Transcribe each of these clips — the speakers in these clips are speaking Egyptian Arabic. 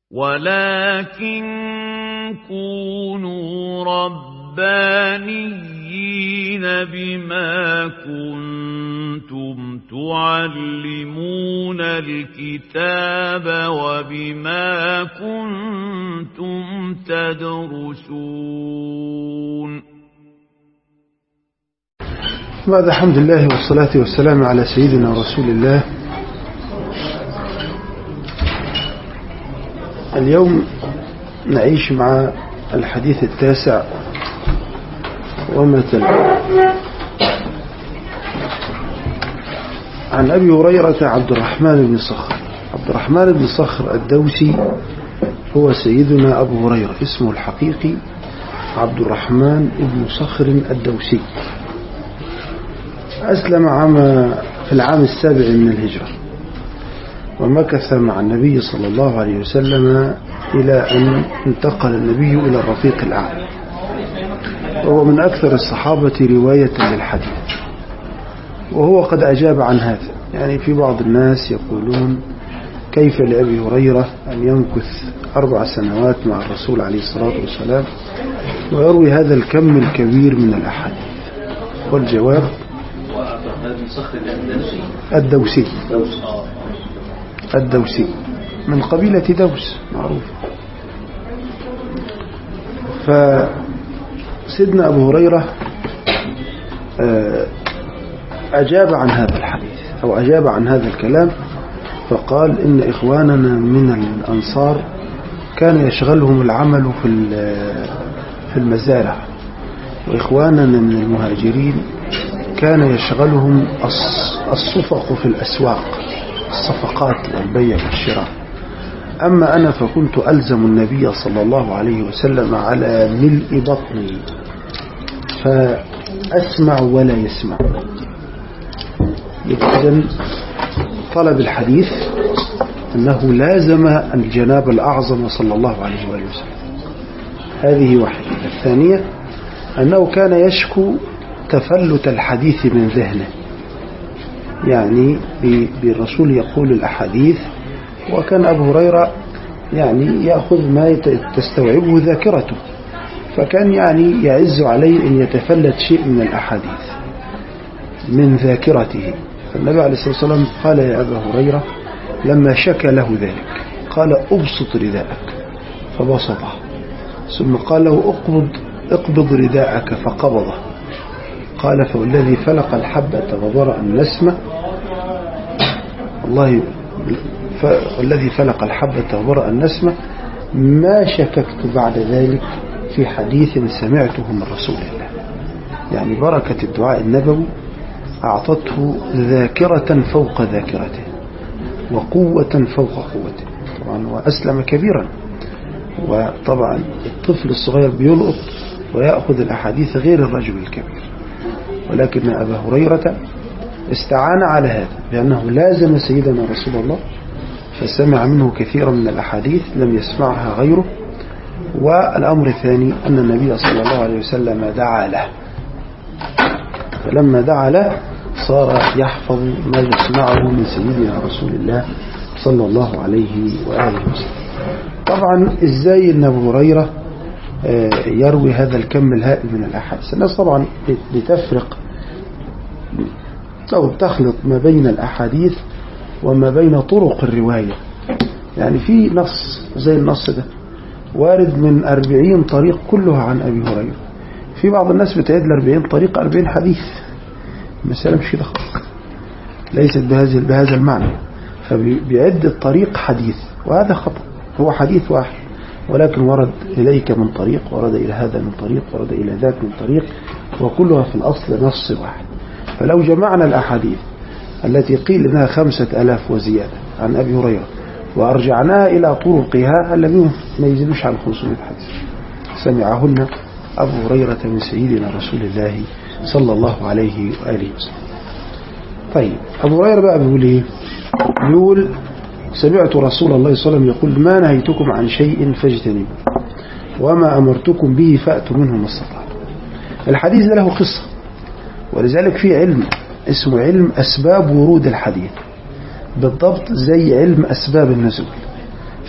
ولكن كونوا ربانيين بما كنتم تعلمون الكتاب وبما كنتم تدرسون بعد الحمد لله والصلاة والسلام على سيدنا رسول الله اليوم نعيش مع الحديث التاسع وما تلا عن أبي هريرة عبد الرحمن بن صخر عبد الرحمن بن صخر الدوسي هو سيدنا أبو هريرة اسمه الحقيقي عبد الرحمن بن صخر الدوسي أسلم عام في العام السابع من الهجرة ومكث مع النبي صلى الله عليه وسلم إلى أن انتقل النبي إلى الرفيق الأعلى وهو من أكثر الصحابة رواية للحديث وهو قد أجاب عن هذا يعني في بعض الناس يقولون كيف لأبي هريرة أن يمكث أربع سنوات مع الرسول عليه الصلاة والسلام ويروي هذا الكم الكبير من الأحاديث والجواب الدوسي الدوسي من قبيلة دوس معروف فسيدنا أبو هريرة أجاب عن هذا الحديث أو أجاب عن هذا الكلام فقال إن إخواننا من الأنصار كان يشغلهم العمل في في المزارع وإخواننا من المهاجرين كان يشغلهم الصفق في الأسواق الصفقات والبيع والشراء أما أنا فكنت ألزم النبي صلى الله عليه وسلم على ملء بطني فأسمع ولا يسمع إذن طلب الحديث أنه لازم الجناب الأعظم صلى الله عليه وآله وسلم هذه واحدة الثانية أنه كان يشكو تفلت الحديث من ذهنه يعني بالرسول يقول الأحاديث وكان أبو هريرة يعني يأخذ ما تستوعبه ذاكرته فكان يعني يعز عليه أن يتفلت شيء من الأحاديث من ذاكرته فالنبي عليه الصلاة والسلام قال يا أبا هريرة لما شكى له ذلك قال أبسط رداءك فبسطه ثم قال له اقبض اقبض رداءك فقبضه قال فوالذي فلق الحبة وبرأ النسمة والله والذي فلق الحبة وبرأ النسمة ما شككت بعد ذلك في حديث سمعته من رسول الله يعني بركة الدعاء النبوي أعطته ذاكرة فوق ذاكرته وقوة فوق قوته طبعا وأسلم كبيرا وطبعا الطفل الصغير بيلقط ويأخذ الأحاديث غير الرجل الكبير ولكن أبا هريرة استعان على هذا بأنه لازم سيدنا رسول الله فسمع منه كثيرا من الأحاديث لم يسمعها غيره والأمر الثاني أن النبي صلى الله عليه وسلم دعا له فلما دعا له صار يحفظ ما يسمعه من سيدنا رسول الله صلى الله عليه وآله وسلم طبعا ازاي ان ابو هريره يروي هذا الكم الهائل من الأحاديث الناس طبعا بتفرق أو تخلط ما بين الأحاديث وما بين طرق الرواية يعني في نص زي النص ده وارد من أربعين طريق كلها عن أبي هريرة في بعض الناس بتعد الأربعين طريق أربعين حديث المسألة مش كده خالص ليست بهذا بهذا المعنى فبيعد الطريق حديث وهذا خطأ هو حديث واحد ولكن ورد إليك من طريق ورد إلى هذا من طريق ورد إلى ذاك من طريق وكلها في الأصل نص واحد فلو جمعنا الأحاديث التي قيل إنها خمسة ألاف وزيادة عن أبي هريرة وأرجعناها إلى طرقها الذين ما يزيدوش عن 500 حديث سمعهن أبو هريرة من سيدنا رسول الله صلى الله عليه وآله وسلم طيب أبو هريرة بقى بيقول إيه بيقول سمعت رسول الله صلى الله عليه وسلم يقول ما نهيتكم عن شيء فاجتنبوا وما أمرتكم به فأتوا منه ما استطعتم الحديث ده له قصة ولذلك في علم اسمه علم أسباب ورود الحديث بالضبط زي علم أسباب النزول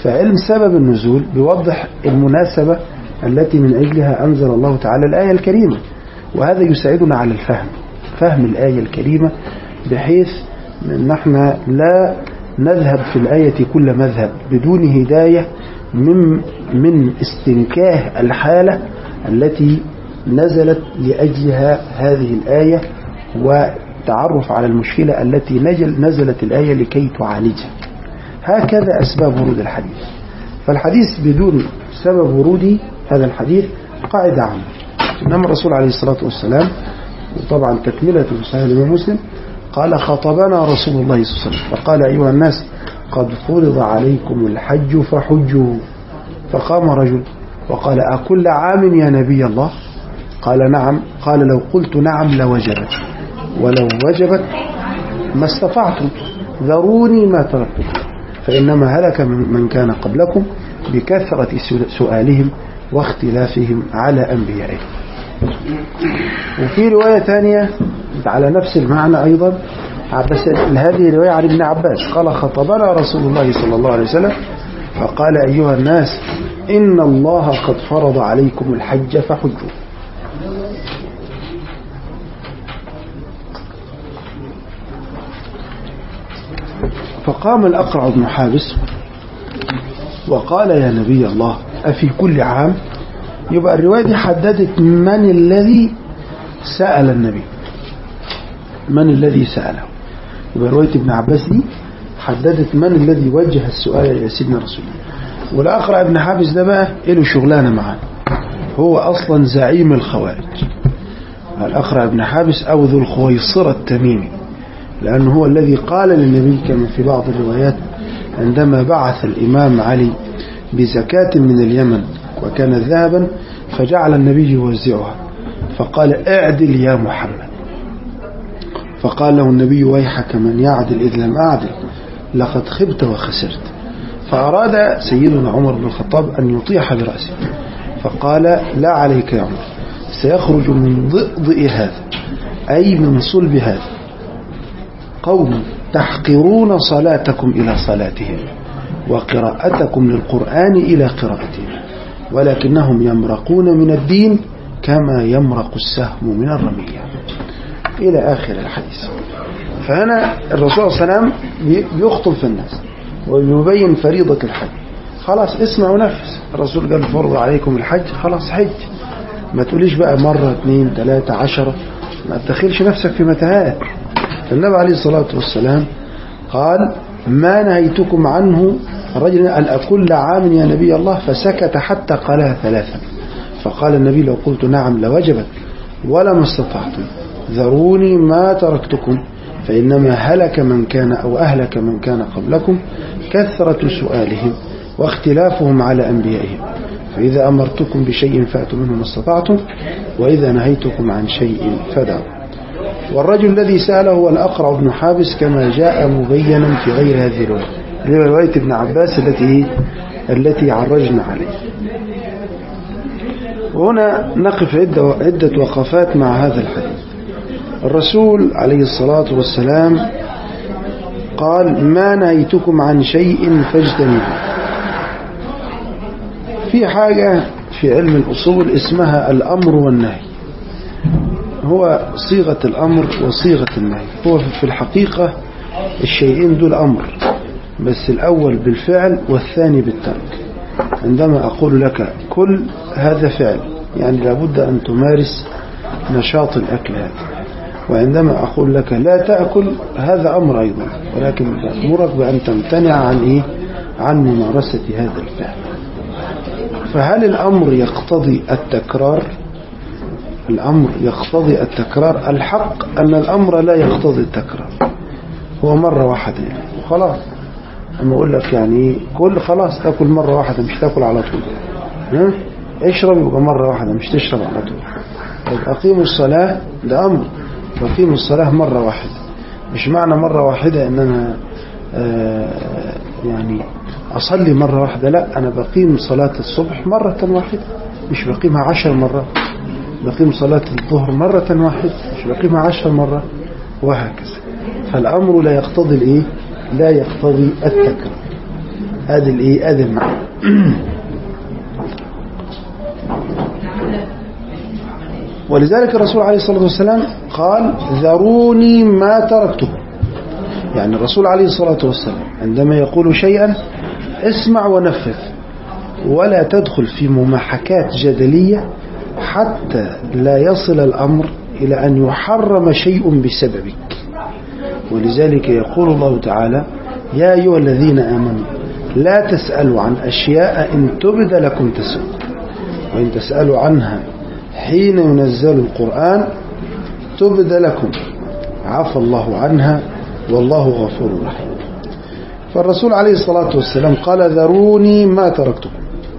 فعلم سبب النزول بيوضح المناسبة التي من أجلها أنزل الله تعالى الآية الكريمة وهذا يساعدنا على الفهم فهم الآية الكريمة بحيث أن احنا لا نذهب في الآية كل مذهب بدون هداية من من استنكاه الحالة التي نزلت لأجلها هذه الآية وتعرف على المشكلة التي نجل نزلت الآية لكي تعالجها هكذا أسباب ورود الحديث فالحديث بدون سبب وروده هذا الحديث قاعدة عامة إنما الرسول عليه الصلاة والسلام وطبعا تكملة في صحيح الإمام مسلم قال خطبنا رسول الله صلى الله عليه وسلم فقال أيها الناس قد فرض عليكم الحج فحجوا فقام رجل وقال أكل عام يا نبي الله قال نعم قال لو قلت نعم لوجبت ولو وجبت ما استطعتم ذروني ما تركتكم فإنما هلك من كان قبلكم بكثرة سؤالهم واختلافهم على أنبيائهم وفي رواية ثانية على نفس المعنى أيضا بس هذه رواية عن ابن عباس قال خطبنا رسول الله صلى الله عليه وسلم فقال أيها الناس إن الله قد فرض عليكم الحج فحجوا فقام الأقرع بن حابس وقال يا نبي الله أفي كل عام يبقى الرواية دي حددت من الذي سأل النبي من الذي سأله يبقى رواية ابن عباس دي حددت من الذي وجه السؤال يا سيدنا رسول الله والأقرع ابن حابس ده بقى له شغلانة معاه هو أصلا زعيم الخوارج الأقرع ابن حابس أو ذو الخويصرة التميمي لأنه هو الذي قال للنبي كما في بعض الروايات عندما بعث الإمام علي بزكاة من اليمن وكان ذهبا فجعل النبي يوزعها فقال اعدل يا محمد فقال له النبي ويحك من يعدل إذ لم أعدل لقد خبت وخسرت فأراد سيدنا عمر بن الخطاب أن يطيح برأسه فقال لا عليك يا عمر سيخرج من ضئضئ هذا أي من صلب هذا قوم تحقرون صلاتكم إلى صلاتهم وقراءتكم للقرآن إلى قراءتهم ولكنهم يمرقون من الدين كما يمرق السهم من الرمية إلى آخر الحديث فهنا الرسول صلى الله عليه وسلم بيخطب في الناس ويبين فريضة الحج خلاص اسمع ونفس الرسول قال فرض عليكم الحج خلاص حج ما تقوليش بقى مرة اثنين ثلاثة عشرة ما تدخلش نفسك في متاهات النبي عليه الصلاة والسلام قال ما نهيتكم عنه الرجل قال أكل عام يا نبي الله فسكت حتى قالها ثلاثا فقال النبي لو قلت نعم لوجبت ولما استطعتم ذروني ما تركتكم فإنما هلك من كان أو أهلك من كان قبلكم كثرة سؤالهم واختلافهم على أنبيائهم فإذا أمرتكم بشيء فأتوا منه ما استطعتم وإذا نهيتكم عن شيء فدعوا والرجل الذي سأله هو الأقرع بن حابس كما جاء مبينا في غير هذه الرواية رواية ابن عباس التي التي عرجنا عليه وهنا نقف عدة, عدة وقفات مع هذا الحديث الرسول عليه الصلاة والسلام قال ما نهيتكم عن شيء فاجتنبوه في حاجة في علم الأصول اسمها الأمر والنهي هو صيغة الأمر وصيغة النهي هو في الحقيقة الشيئين دول أمر بس الأول بالفعل والثاني بالترك عندما أقول لك كل هذا فعل يعني لابد أن تمارس نشاط الأكل هذا وعندما أقول لك لا تأكل هذا أمر أيضا ولكن أمرك بأن تمتنع عن إيه عن ممارسة هذا الفعل فهل الأمر يقتضي التكرار الأمر يقتضي التكرار الحق أن الأمر لا يقتضي التكرار هو مرة واحدة يعني خلاص أما أقول لك يعني كل خلاص تأكل مرة واحدة مش تأكل على طول ها؟ اشرب يبقى مرة واحدة مش تشرب على طول طيب أقيموا الصلاة ده أمر وأقيموا الصلاة مرة واحدة مش معنى مرة واحدة إن أنا آه يعني أصلي مرة واحدة لا أنا بقيم صلاة الصبح مرة واحدة مش بقيمها عشر مرات بقيم صلاة الظهر مرة واحدة مش بقيمها عشر مرات وهكذا فالأمر لا يقتضي الإيه لا يقتضي التكرار ادي الايه ادي المعنى ولذلك الرسول عليه الصلاة والسلام قال ذروني ما تركته يعني الرسول عليه الصلاة والسلام عندما يقول شيئا اسمع ونفذ ولا تدخل في مماحكات جدلية حتى لا يصل الأمر إلى أن يحرم شيء بسببك ولذلك يقول الله تعالى يا أيها الذين آمنوا لا تسألوا عن أشياء إن تبد لكم تسؤ وإن تسألوا عنها حين ينزل القرآن تبد لكم عفى الله عنها والله غفور رحيم فالرسول عليه الصلاة والسلام قال ذروني ما تركتكم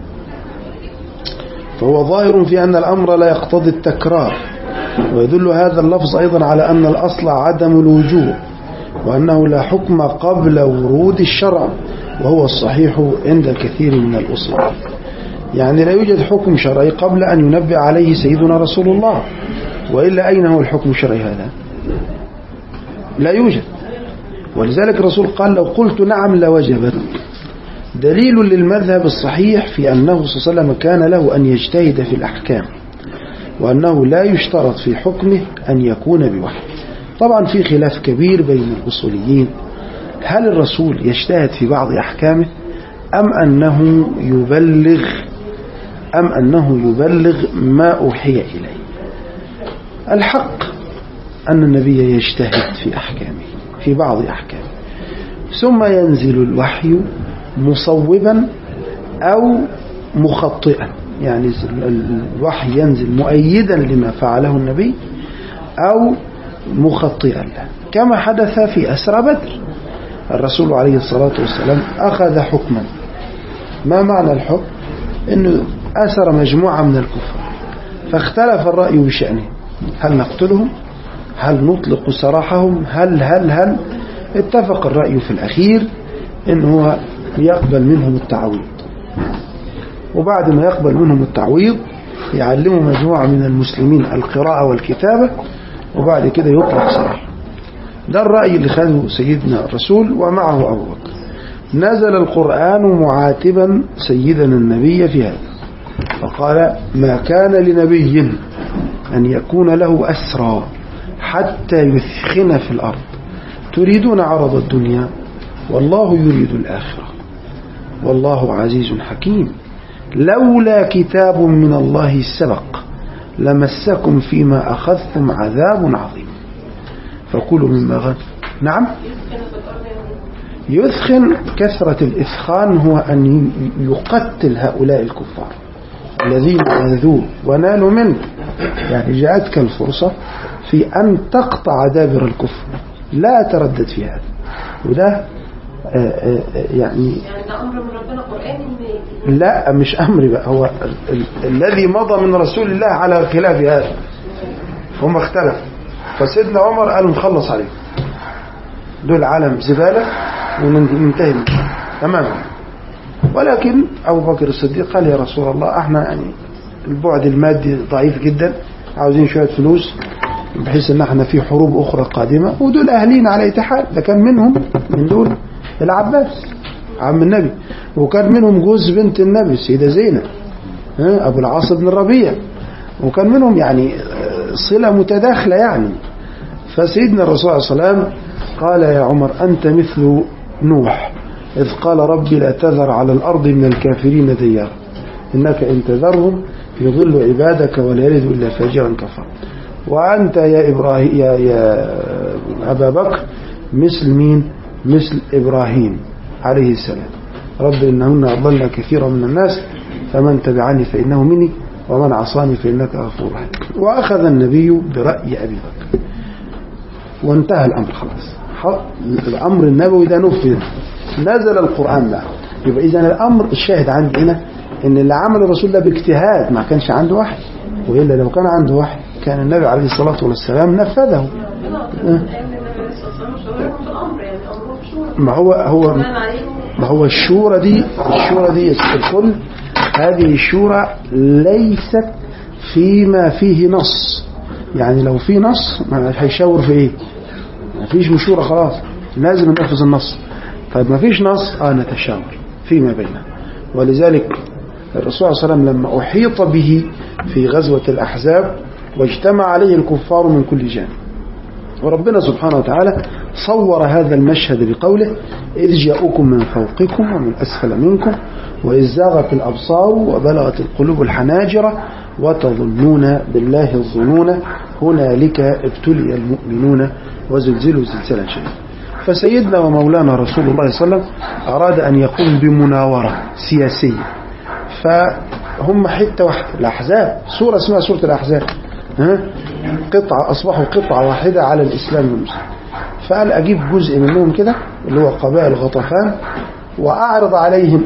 فهو ظاهر في أن الأمر لا يقتضي التكرار ويدل هذا اللفظ أيضا على أن الأصل عدم الوجوب وأنه لا حكم قبل ورود الشرع وهو الصحيح عند كثير من الأصول يعني لا يوجد حكم شرعي قبل أن ينبئ عليه سيدنا رسول الله وإلا أين هو الحكم الشرعي هذا لا يوجد ولذلك الرسول قال لو قلت نعم لوجبت دليل للمذهب الصحيح في أنه صلى الله عليه وسلم كان له أن يجتهد في الأحكام وأنه لا يشترط في حكمه أن يكون بوحي طبعا في خلاف كبير بين الأصوليين هل الرسول يجتهد في بعض أحكامه أم أنه يبلغ أم أنه يبلغ ما أوحي إليه الحق أن النبي يجتهد في أحكامه في بعض أحكامه ثم ينزل الوحي مصوبا أو مخطئا يعني الوحي ينزل مؤيدا لما فعله النبي أو مخطئا له كما حدث في أسرى بدر الرسول عليه الصلاة والسلام أخذ حكما ما معنى الحكم أنه أسر مجموعة من الكفار فاختلف الرأي بشأنه هل نقتلهم هل نطلق سراحهم هل هل هل اتفق الرأي في الأخير أنه يقبل منهم التعويض وبعد ما يقبل منهم التعويض يعلموا مجموعة من المسلمين القراءة والكتابة وبعد كده يطلق سراح ده الرأي اللي خده سيدنا الرسول ومعه أبو بكر نزل القرآن معاتبا سيدنا النبي في هذا فقال ما كان لنبي أن يكون له أسرى حتى يثخن في الأرض تريدون عرض الدنيا والله يريد الآخرة والله عزيز حكيم لولا كتاب من الله سبق لمسكم فيما أخذتم عذاب عظيم فكلوا مما غد نعم يثخن كثرة الإثخان هو أن يقتل هؤلاء الكفار الذين آذوه ونالوا منه يعني جاءتك الفرصة في أن تقطع دابر الكفر لا تردد في هذا وده يعني يعني ده امر من ربنا قراني لا مش أمر بقى هو ال ال الذي مضى من رسول الله على خلاف هذا هم اختلفوا فسيدنا عمر قالوا نخلص عليهم دول عالم زبالة وننتهي منه تماما ولكن أبو بكر الصديق قال يا رسول الله احنا يعني البعد المادي ضعيف جدا عاوزين شوية فلوس بحيث ان احنا في حروب اخرى قادمة ودول اهلين على اتحاد ده كان منهم من دول العباس عم النبي وكان منهم جوز بنت النبي السيدة زينب ها، ابو العاص بن الربيع وكان منهم يعني صلة متداخلة يعني فسيدنا الرسول صلى الله عليه وسلم قال يا عمر أنت مثل نوح إذ قال ربي لا تذر على الأرض من الكافرين ديارا إنك إن تذرهم يضل عبادك ولا يلد إلا فاجرا كفرا وأنت يا إبراهيم يا, يا أبا بكر مثل مين مثل إبراهيم عليه السلام رب إنهن أضلن كثيرا من الناس فمن تبعني فإنه مني ومن عصاني فإنك غفور رحيم وأخذ النبي برأي أبي بكر وانتهى الأمر خلاص الأمر النبوي ده نفذ نزل القرآن بقى يبقى إذا الأمر الشاهد عندي هنا إن اللي عمل الرسول ده باجتهاد ما كانش عنده وحي وإلا لو كان عنده وحي كان النبي عليه الصلاة والسلام نفذه ما هو هو ما هو الشورى دي الشورى دي الكل هذه الشورى ليست فيما فيه نص يعني لو في نص ما هيشاور في ايه ما فيش مشورة خلاص لازم ننفذ النص طيب ما فيش نص اه نتشاور فيما بينه ولذلك الرسول صلى الله عليه وسلم لما أحيط به في غزوة الأحزاب واجتمع عليه الكفار من كل جانب وربنا سبحانه وتعالى صور هذا المشهد بقوله إذ جاءوكم من فوقكم ومن أسفل منكم وإذ زاغت الأبصار وبلغت القلوب الحناجر وتظنون بالله الظنون هنالك ابتلي المؤمنون وزلزلوا زلزالا شديدا فسيدنا ومولانا رسول الله صلى الله عليه وسلم أراد أن يقوم بمناورة سياسية فهم حتة واحدة الأحزاب سورة اسمها سورة الأحزاب ها؟ قطعة أصبحوا قطعة واحدة على الإسلام والمسلمين فقال أجيب جزء منهم كده اللي هو قبائل غطفان وأعرض عليهم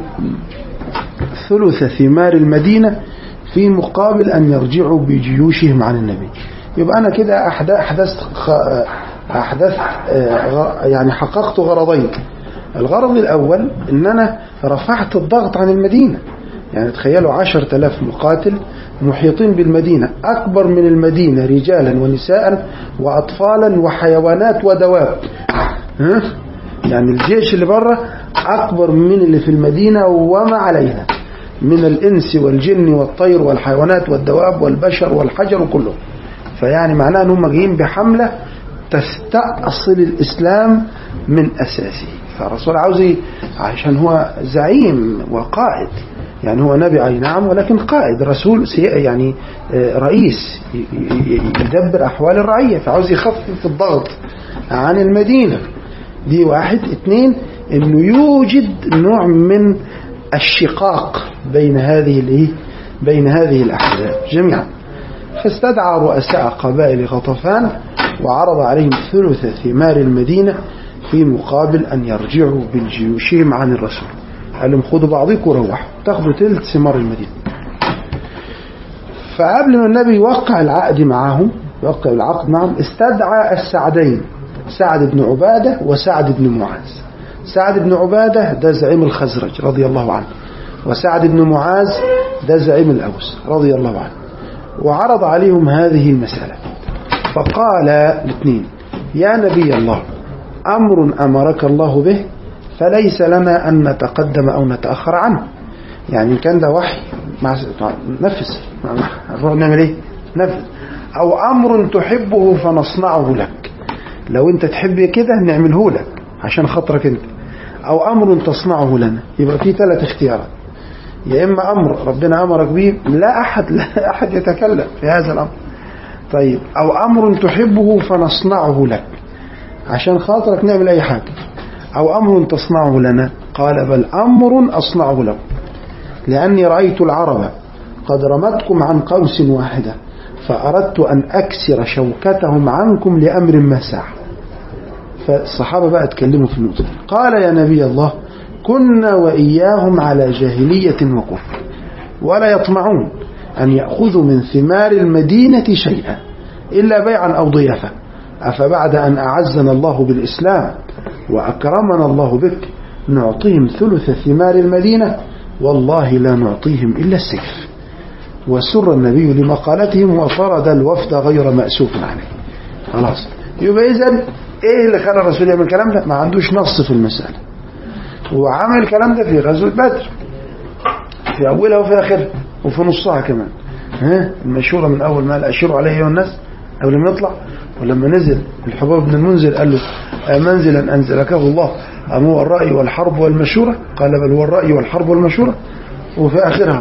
ثلث ثمار المدينة في مقابل أن يرجعوا بجيوشهم عن النبي يبقى أنا كده أحد- أحدثت خ- أحدثت آه، غ- يعني حققت غرضين الغرض الأول أن أنا رفعت الضغط عن المدينة يعني تخيلوا عشر تلاف مقاتل محيطين بالمدينة أكبر من المدينة رجالا ونساء وأطفالا وحيوانات ودواب ها؟ يعني الجيش اللي بره أكبر من اللي في المدينة وما عليها من الإنس والجن والطير والحيوانات والدواب والبشر والحجر كله فيعني معناه أنهم جايين بحملة تستأصل الإسلام من أساسه فالرسول عاوز ي- عشان هو زعيم وقائد يعني هو نبي أي نعم ولكن قائد رسول سي- يعني آه، رئيس ي- ي- يدبر أحوال الرعية فعاوز يخفف الضغط عن المدينة دي واحد اثنين انه يوجد نوع من الشقاق بين هذه الايه بين هذه الاحزاب جميعا فاستدعى رؤساء قبائل غطفان وعرض عليهم ثلث ثمار المدينة في مقابل أن يرجعوا بالجيوشهم عن الرسول قال لهم خدوا بعضكم وروحوا تاخدوا ثلث ثمار المدينة فقبل ما النبي يوقع العقد معهم يوقع العقد معهم استدعى السعدين سعد بن عبادة وسعد بن معاذ سعد بن عبادة ده زعيم الخزرج رضي الله عنه وسعد بن معاذ ده زعيم الأوس رضي الله عنه وعرض عليهم هذه المسألة فقال الاثنين يا نبي الله أمر أمرك الله به فليس لنا أن نتقدم أو نتأخر عنه يعني كان ده وحي مع نفذ نروح نعمل ايه نفذ او امر تحبه فنصنعه لك لو انت تحب كده نعمله لك عشان خاطرك انت او امر تصنعه لنا يبقى في ثلاث اختيارات يا اما امر ربنا امرك به لا احد لا احد يتكلم في هذا الامر طيب او امر تحبه فنصنعه لك عشان خاطرك نعمل اي حاجه او امر تصنعه لنا قال بل امر اصنعه لكم لأني رأيت العرب قد رمتكم عن قوس واحدة فأردت أن أكسر شوكتهم عنكم لأمر ما ساح فالصحابة بقى اتكلموا في النقطة دي. قال يا نبي الله كنا وإياهم على جاهلية وكفر ولا يطمعون أن يأخذوا من ثمار المدينة شيئا إلا بيعا أو ضيافة أفبعد أن أعزنا الله بالإسلام وأكرمنا الله بك نعطيهم ثلث ثمار المدينة والله لا نعطيهم إلا السيف وسر النبي لمقالتهم وفرد الوفد غير مأسوف عليه خلاص يبقى إذا إيه اللي خلى الرسول يعمل الكلام ده ما عندوش نص في المسألة وعمل الكلام ده في غزوة بدر في أولها وفي آخرها وفي نصها كمان ها المشهورة من أول ما قال أشيروا عليه أيها الناس قبل ما يطلع ولما نزل الحباب بن المنذر قال له منزلا أنزلكه الله أم هو الرأي والحرب والمشورة قال بل هو الرأي والحرب والمشورة وفي آخرها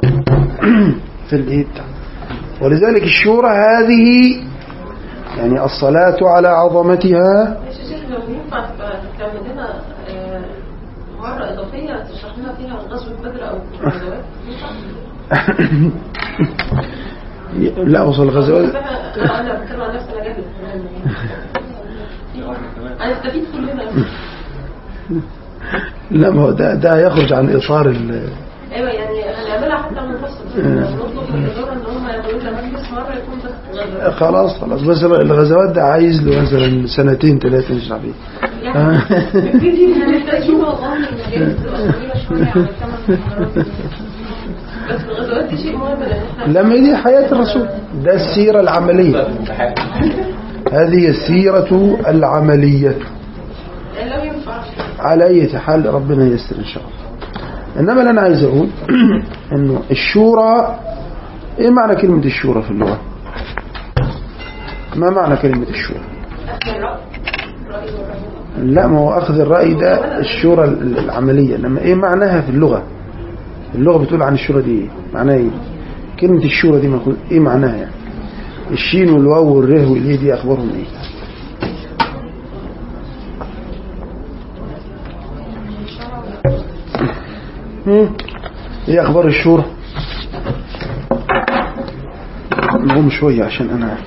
في الإيه بتاع ولذلك الشورى هذه يعني الصلاة على عظمتها ماشي يا شيخ لو ينفع تبقى تعمل لنا آه، مرة إضافية تشرح لنا فيها غزوة بدر أو غزوات ينفع؟ لا وصل الغزوات أنا أنا بتكلم عن نفسي أنا جاهز هنستفيد كلنا لا ما هو ده ده يخرج عن إطار ال أيوه يعني هنعملها حتى منفصل نطلب من الإدارة إن هم يعملوا لنا مجلس مرة يكون بس غزوات خلاص خلاص بس الغزوات ده عايز له مثلا سنتين ثلاثة نشرح فيه يعني نبتدي نستشير والله المجالس تبقى طويلة شوية على الثمان محاضرات بس الغزوات دي شيء مهم لأن احنا لما دي حياة الرسول ده السيرة العملية هذه السيرة العملية لو ينفع على أي حال ربنا ييسر إن شاء الله إنما اللي أنا عايز أقول إنه الشورى إيه معنى كلمة الشورى في اللغة ما معنى كلمة الشورى أخذ الرأي رأي والرأي لا ما هو أخذ الرأي ده الشورى العملية إنما إيه معناها في اللغة اللغة بتقول عن الشورى دي إيه معناها إيه كلمة الشورى دي مفروض إيه معناها يعني الشين والواو والره والإيه دي أخبارهم إيه مم. إيه أخبار الشورى نقوم شوية عشان أنا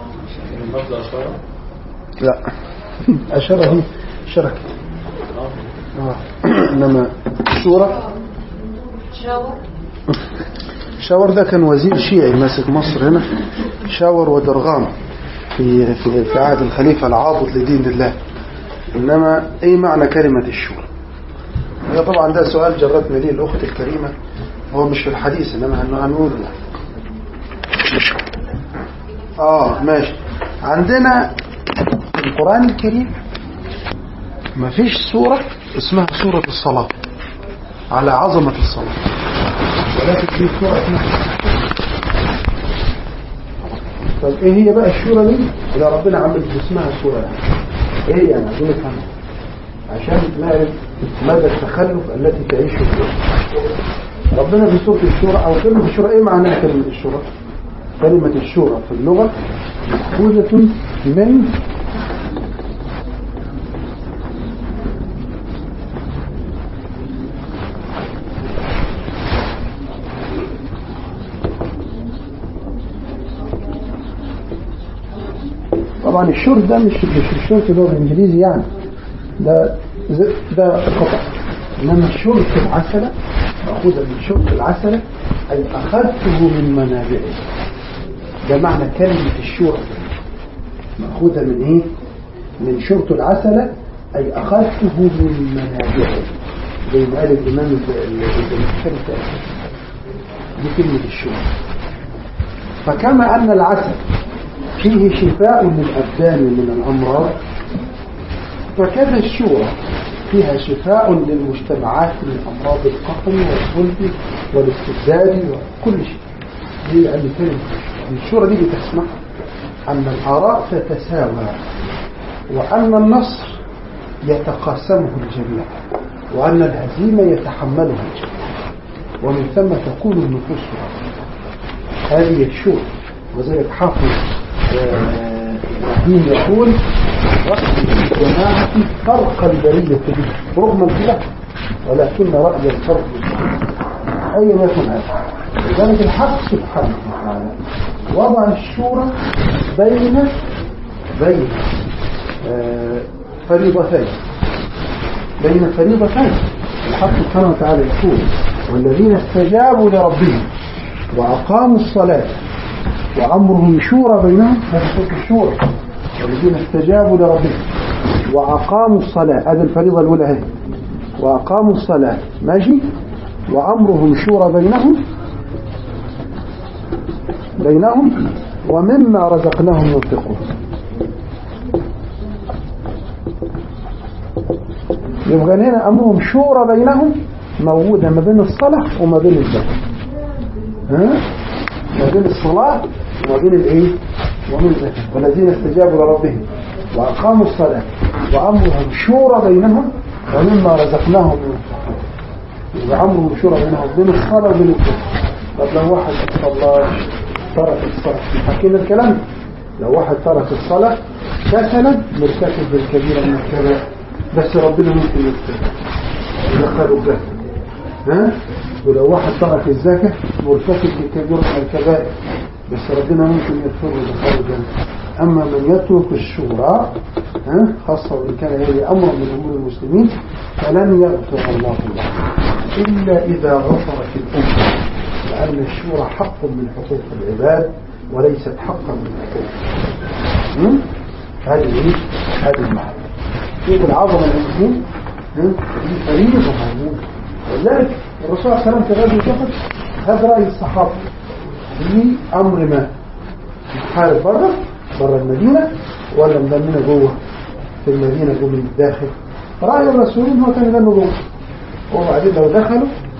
لا أشارة دي شركة آه. إنما الشورى شاور شاور ده كان وزير شيعي ماسك مصر هنا شاور ودرغام في في في عهد الخليفة العاضد لدين الله إنما أي معنى كلمة الشورى هي طبعا ده سؤال جرتنا ليه الأخت الكريمة هو مش في الحديث إنما هن- هنقوله يعني. آه ماشي عندنا في القرآن الكريم ما فيش سورة اسمها سورة الصلاة على عظمة الصلاة ولكن في سورة اسمها طب ايه هي بقى الشورى دي اللي ربنا عمل اسمها سورة يعني ايه يعني عايزين نفهمها عشان نعرف مدى التخلف التي تعيشه فيها ربنا في سورة الشورى او كلمة الشورى ايه معناها كلمة الشورى كلمة الشورى في اللغة مأخوذة من طبعا الشور ده مش مش الشور اللي هو بالانجليزي يعني ده ز- ده قطع انما الشور في العسلة مأخوذة من شرب العسلة أي أخذته من منابعه ده معنى كلمة الشورى مأخوذة من إيه؟ من شرط العسلة أي أخذته من منابعه زي ما قال الإمام الزمخشري دي كلمة الشورى فكما أن العسل فيه شفاء للأبدان من الأمراض فكذا الشورى فيها شفاء للمجتمعات من أمراض القهر والخلق والاستبداد وكل شيء دي يعني كلمة الشورى دي بتسمح أن الآراء تتساوى وأن النصر يتقاسمه الجميع وأن الهزيمة يتحملها الجميع ومن ثم تكون النفوس راضية هذه الشورى وذلك حافظ آه، إبراهيم يقول رأي الجماعة فرق البرية به رغم الخلاف ولكن رأي الفرق أيا يكن هذا لذلك الحق سبحانه وتعالى وضع الشورى بين بين آه، فريضتين بين فريضتين الحق سبحانه وتعالى يقول والذين استجابوا لربهم وأقاموا الصلاة وأمرهم شورى بينهم هذا صوت الشورى والذين استجابوا لربهم وأقاموا الصلاة هذه الفريضة الأولى هي وأقاموا الصلاة ماشي وأمرهم شورى بينهم بينهم ومما رزقناهم ينفقون يبقى هنا أمرهم شورى بينهم موجودة ما بين الصلاة وما بين الزكاة ها؟ ما بين الصلاة وما بين الايه ومن الزكاة والذين استجابوا لربهم وأقاموا الصلاة وأمرهم شورى بينهم ومما رزقناهم ينفقون يبقى أمرهم شورى بينهم بين الصلاة وبين الزكاة طب لو واحد ما صلاش ترك الصلاة حكينا الكلام ده. لو واحد ترك الصلاة كسلا مرتكب بالكبيرة من الكبائر بس ربنا ممكن يغفر يدخله الجنة ها ولو واحد ترك الزكاة مرتكب بكبيرة من الكبائر بس ربنا ممكن يغفر له يدخله الجنة أما من يترك الشورى ها خاصة وإن كان هي أمر من أمور المسلمين فلن يغفر الله له إلا إذا غفرت الأمة لأن الشورى حق من حقوق العباد وليست حقا من حقوق هذه إيه؟ هذه المعنى شوف العظمة المسلمين دي فريضة موجودة ولذلك الرسول صلى الله عليه وسلم في غزوة أحد هذا رأي الصحابة في أمر ما نحارب بره بره المدينة ولا مدمنا جوه في المدينة جوه من الداخل رأي الرسول إن هو كان يدمنا جوه وبعدين لو دخلوا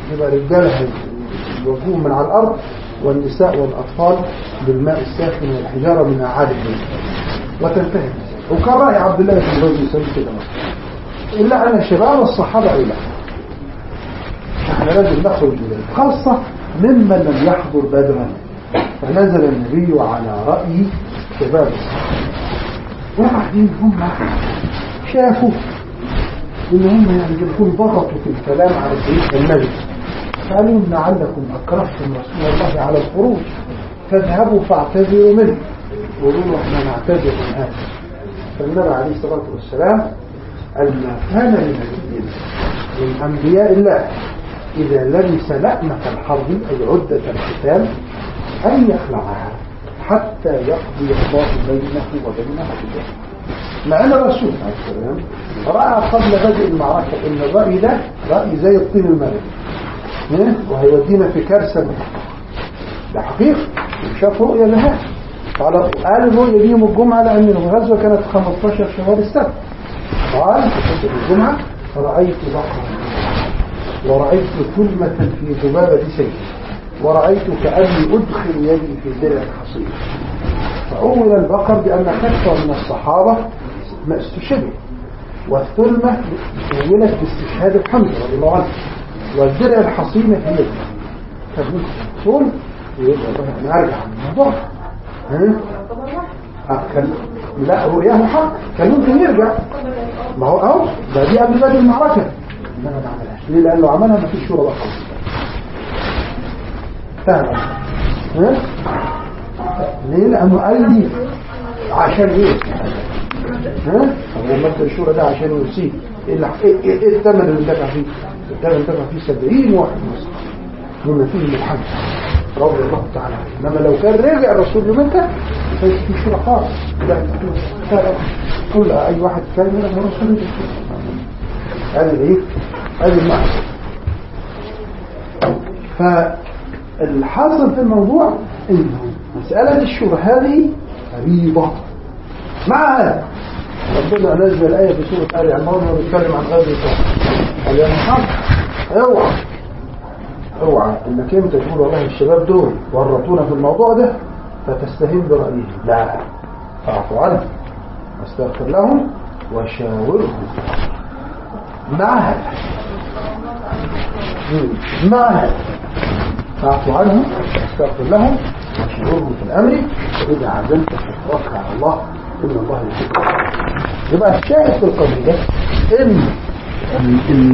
يبقى رجالها يوجهوهم من على الأرض والنساء والأطفال بالماء الساخن والحجارة من أعالي البيت وتنتهي وكان رأي عبد الله بن زيد يسوي كده مثلا إلا أن شباب الصحابة إلى احنا لازم نخرج إليه خاصة ممن لم يحضر بدرا فنزل النبي على رأي شباب الصحابة وبعدين هم شافوا ان هم يعني يكون ضغطوا في الكلام على سيدنا النبي قالوا لعلكم اكرهتم رسول الله على الخروج فاذهبوا فاعتذروا منه وقولوا احنا نعتذر من هذا فالنبي عليه الصلاه والسلام قال ما كان لنبي من انبياء الله اذا لبس لأمة الحرب اي عدة القتال ان يخلعها حتى يقضي الله بينه وبينه بالجنة مع ان الرسول عليه السلام راى قبل بدء المعركه ان الراي ده راي زي الطين الملك إيه؟ وهيودينا في كارثه ده حقيقه وشاف رؤيه لها قال قال الرؤيه دي يوم الجمعه لان الغزوه كانت 15 شهر السبت قال في الجمعه رايت بقره ورأيت ثلمة في ذبابة سيف ورأيت كأني أدخل يدي في درع حصير فأول البقر بأن كثر من الصحابة ما استشهدوا والثلمة أولت باستشهاد الحمزة رضي الله عنه والدرع الحصينة في يده فالمسؤول يقول أنا أرجع عن الموضوع ها؟ آه، كان لا رؤياه حق كان ممكن يرجع ما هو اهو ده دي قبل بدء المعركة انما ما عملهاش ليه لانه عملها ما فيش شورى بقى فاهم ها ليه لانه قال لي عشان ايه ها طب المبدا الشورى ده عشان يسيب ايه اللي- ايه إيه- إيه الثمن اللي دفع فيه الثمن اللي دفع فيه 70 واحد مصر بما فيه من الحج رضي الله تعالى عنه. انما لو كان رجع الرسول لمكه فيش في شورى خالص لا لا كل اي واحد كان من الرسول يجي. هذه الايه هذه المعنى فالحاصل في الموضوع انه مسألة الشورى هذه فريضة مع هذا ربنا نزل الآية في سورة آل عمران وهو بيتكلم عن غزوة أحد. قال يا محمد اوعى اوعى انك انت تقول والله الشباب دول ورطونا في الموضوع ده فتستهين برأيهم لا فاعفوا عنهم واستغفر لهم وشاورهم مع هذا مم. مع هذا فاعفوا عنهم واستغفر لهم وشاورهم في الامر واذا عزمت فتوكل على الله ان الله يحب يبقى الشاهد في القضيه ان ال- ال-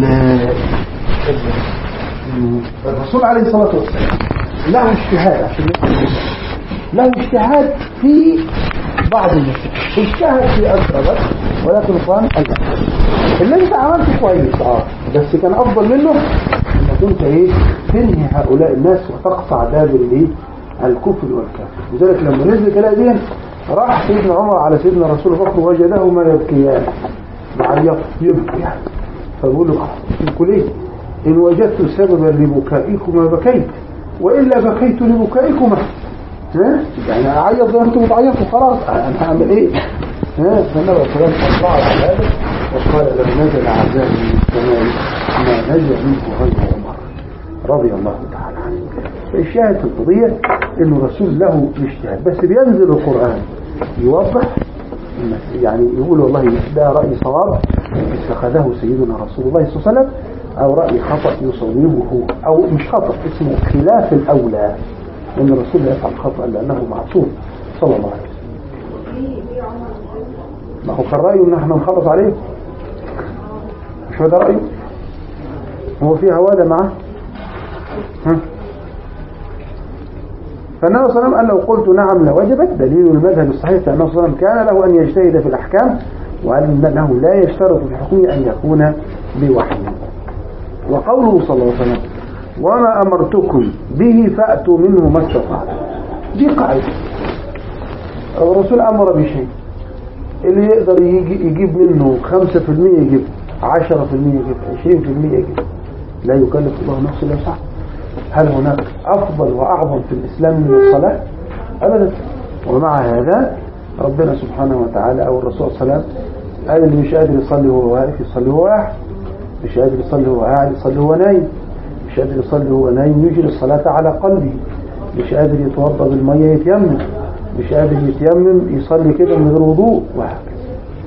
ال- الرسول عليه الصلاه والسلام له اجتهاد عشان يفهم له اجتهاد في بعض المسائل اجتهد في أكثر بس ولكن القرآن قال لا. اللي انت عملته كويس اه بس كان افضل منه انك انت ايه تنهي هؤلاء الناس وتقطع دابر الايه الكفر والكافر لذلك لما نزل الايه دي راح سيدنا عمر على سيدنا رسول الله وجدهما يبكيان بعيط يبكي يعني فبقول له قلت ليه ان وجدت سببا لبكائكما بكيت والا بكيت لبكائكما ها يعني اعيط زي ما انتم بتعيطوا خلاص انا هعمل ايه ها فالنبي صلى الله عليه وسلم اطلع على هذا وقال لو نزل عذاب من السماء ما نزل منه غير عمر رضي الله تعالى عنه فالشاهد في القضية انه الرسول له اجتهاد بس بينزل القرآن يوضح إن- يعني يقول والله ده رأي صواب اتخذه سيدنا رسول الله صلى الله عليه وسلم او رأي خطأ يصوبه او مش خطأ اسمه خلاف الاولى ان الرسول لا يفعل خطأ لانه معصوم صلى الله عليه وسلم ما هو كان رأيه ان احنا نخلص عليه مش هو ده رأيه هو في هواده معاه ها فالنبي صلى الله عليه وسلم قال لو قلت نعم لوجبت دليل المذهب الصحيح فأنه صلى الله عليه وسلم كان له أن يجتهد في الأحكام وأنه لا يشترط في حكمه أن يكون بوحي وقوله صلى الله عليه وسلم وما أمرتكم به فأتوا منه ما استطعتم دي قاعدة الرسول أمر بشيء اللي يقدر يجي يجيب منه 5% يجيب 10% يجيب 20% يجيب لا يكلف الله نفسا الا وسعها هل هناك أفضل وأعظم في الإسلام من الصلاة أبدا ومع هذا ربنا سبحانه وتعالى أو الرسول صلى الله عليه وسلم قال اللي مش قادر يصلي وهو واقف يصلي وهو قاعد مش قادر يصلي وهو قاعد يصلي وهو نايم مش مش قادر يصلي وهو نايم يجري الصلاة على قلبه مش قادر يتوضا بالمية يتيمم مش قادر يتيمم يصلي كده من غير وضوء وهكذا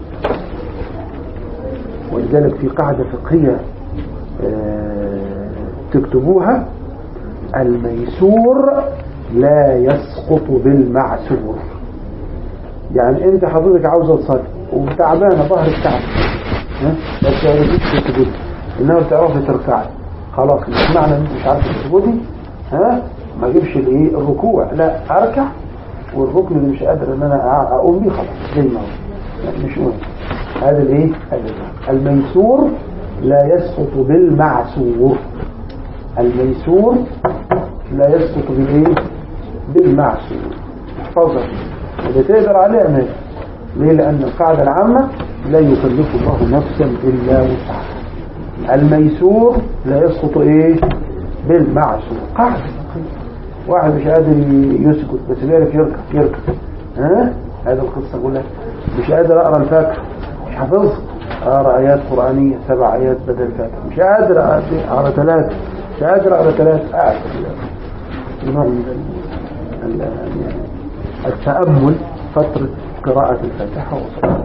ولذلك في قاعدة فقهية آه، تكتبوها الميسور لا يسقط بالمعسور يعني انت حضرتك عاوزة تصلي وتعبانة ظهرك تعب ها؟ بس تعرفيش تسجدي انما بتعرفي تركعي خلاص مش معنى ان انت مش عارفه تسجدي ها ما اجيبش الايه الركوع لا اركع والركن اللي مش قادر ان انا أع- اقوم بيه خلاص زي ما هو لا، مش مهم هذا الايه هذا الميسور لا يسقط بالمعسور الميسور لا يسقط بالايه بالمعسور احفظها اللي تقدر عليه اعمل ليه لان القاعده العامه لا يكلف الله نفسا الا وسعها الميسور لا يسقط ايه بالمعسور قاعده واحد مش قادر يسكت بس بيعرف يركب يركب ها هذه القصه كلها مش قادر اقرا الفاتحه مش حافظها اقرا ايات قرانيه سبع ايات بدل الفاتحه مش قادر اقرا ثلاثه مش قادر اقرا ثلاثه قاعد نوع من ال- ال- التامل فتره قراءه الفاتحه وصلاه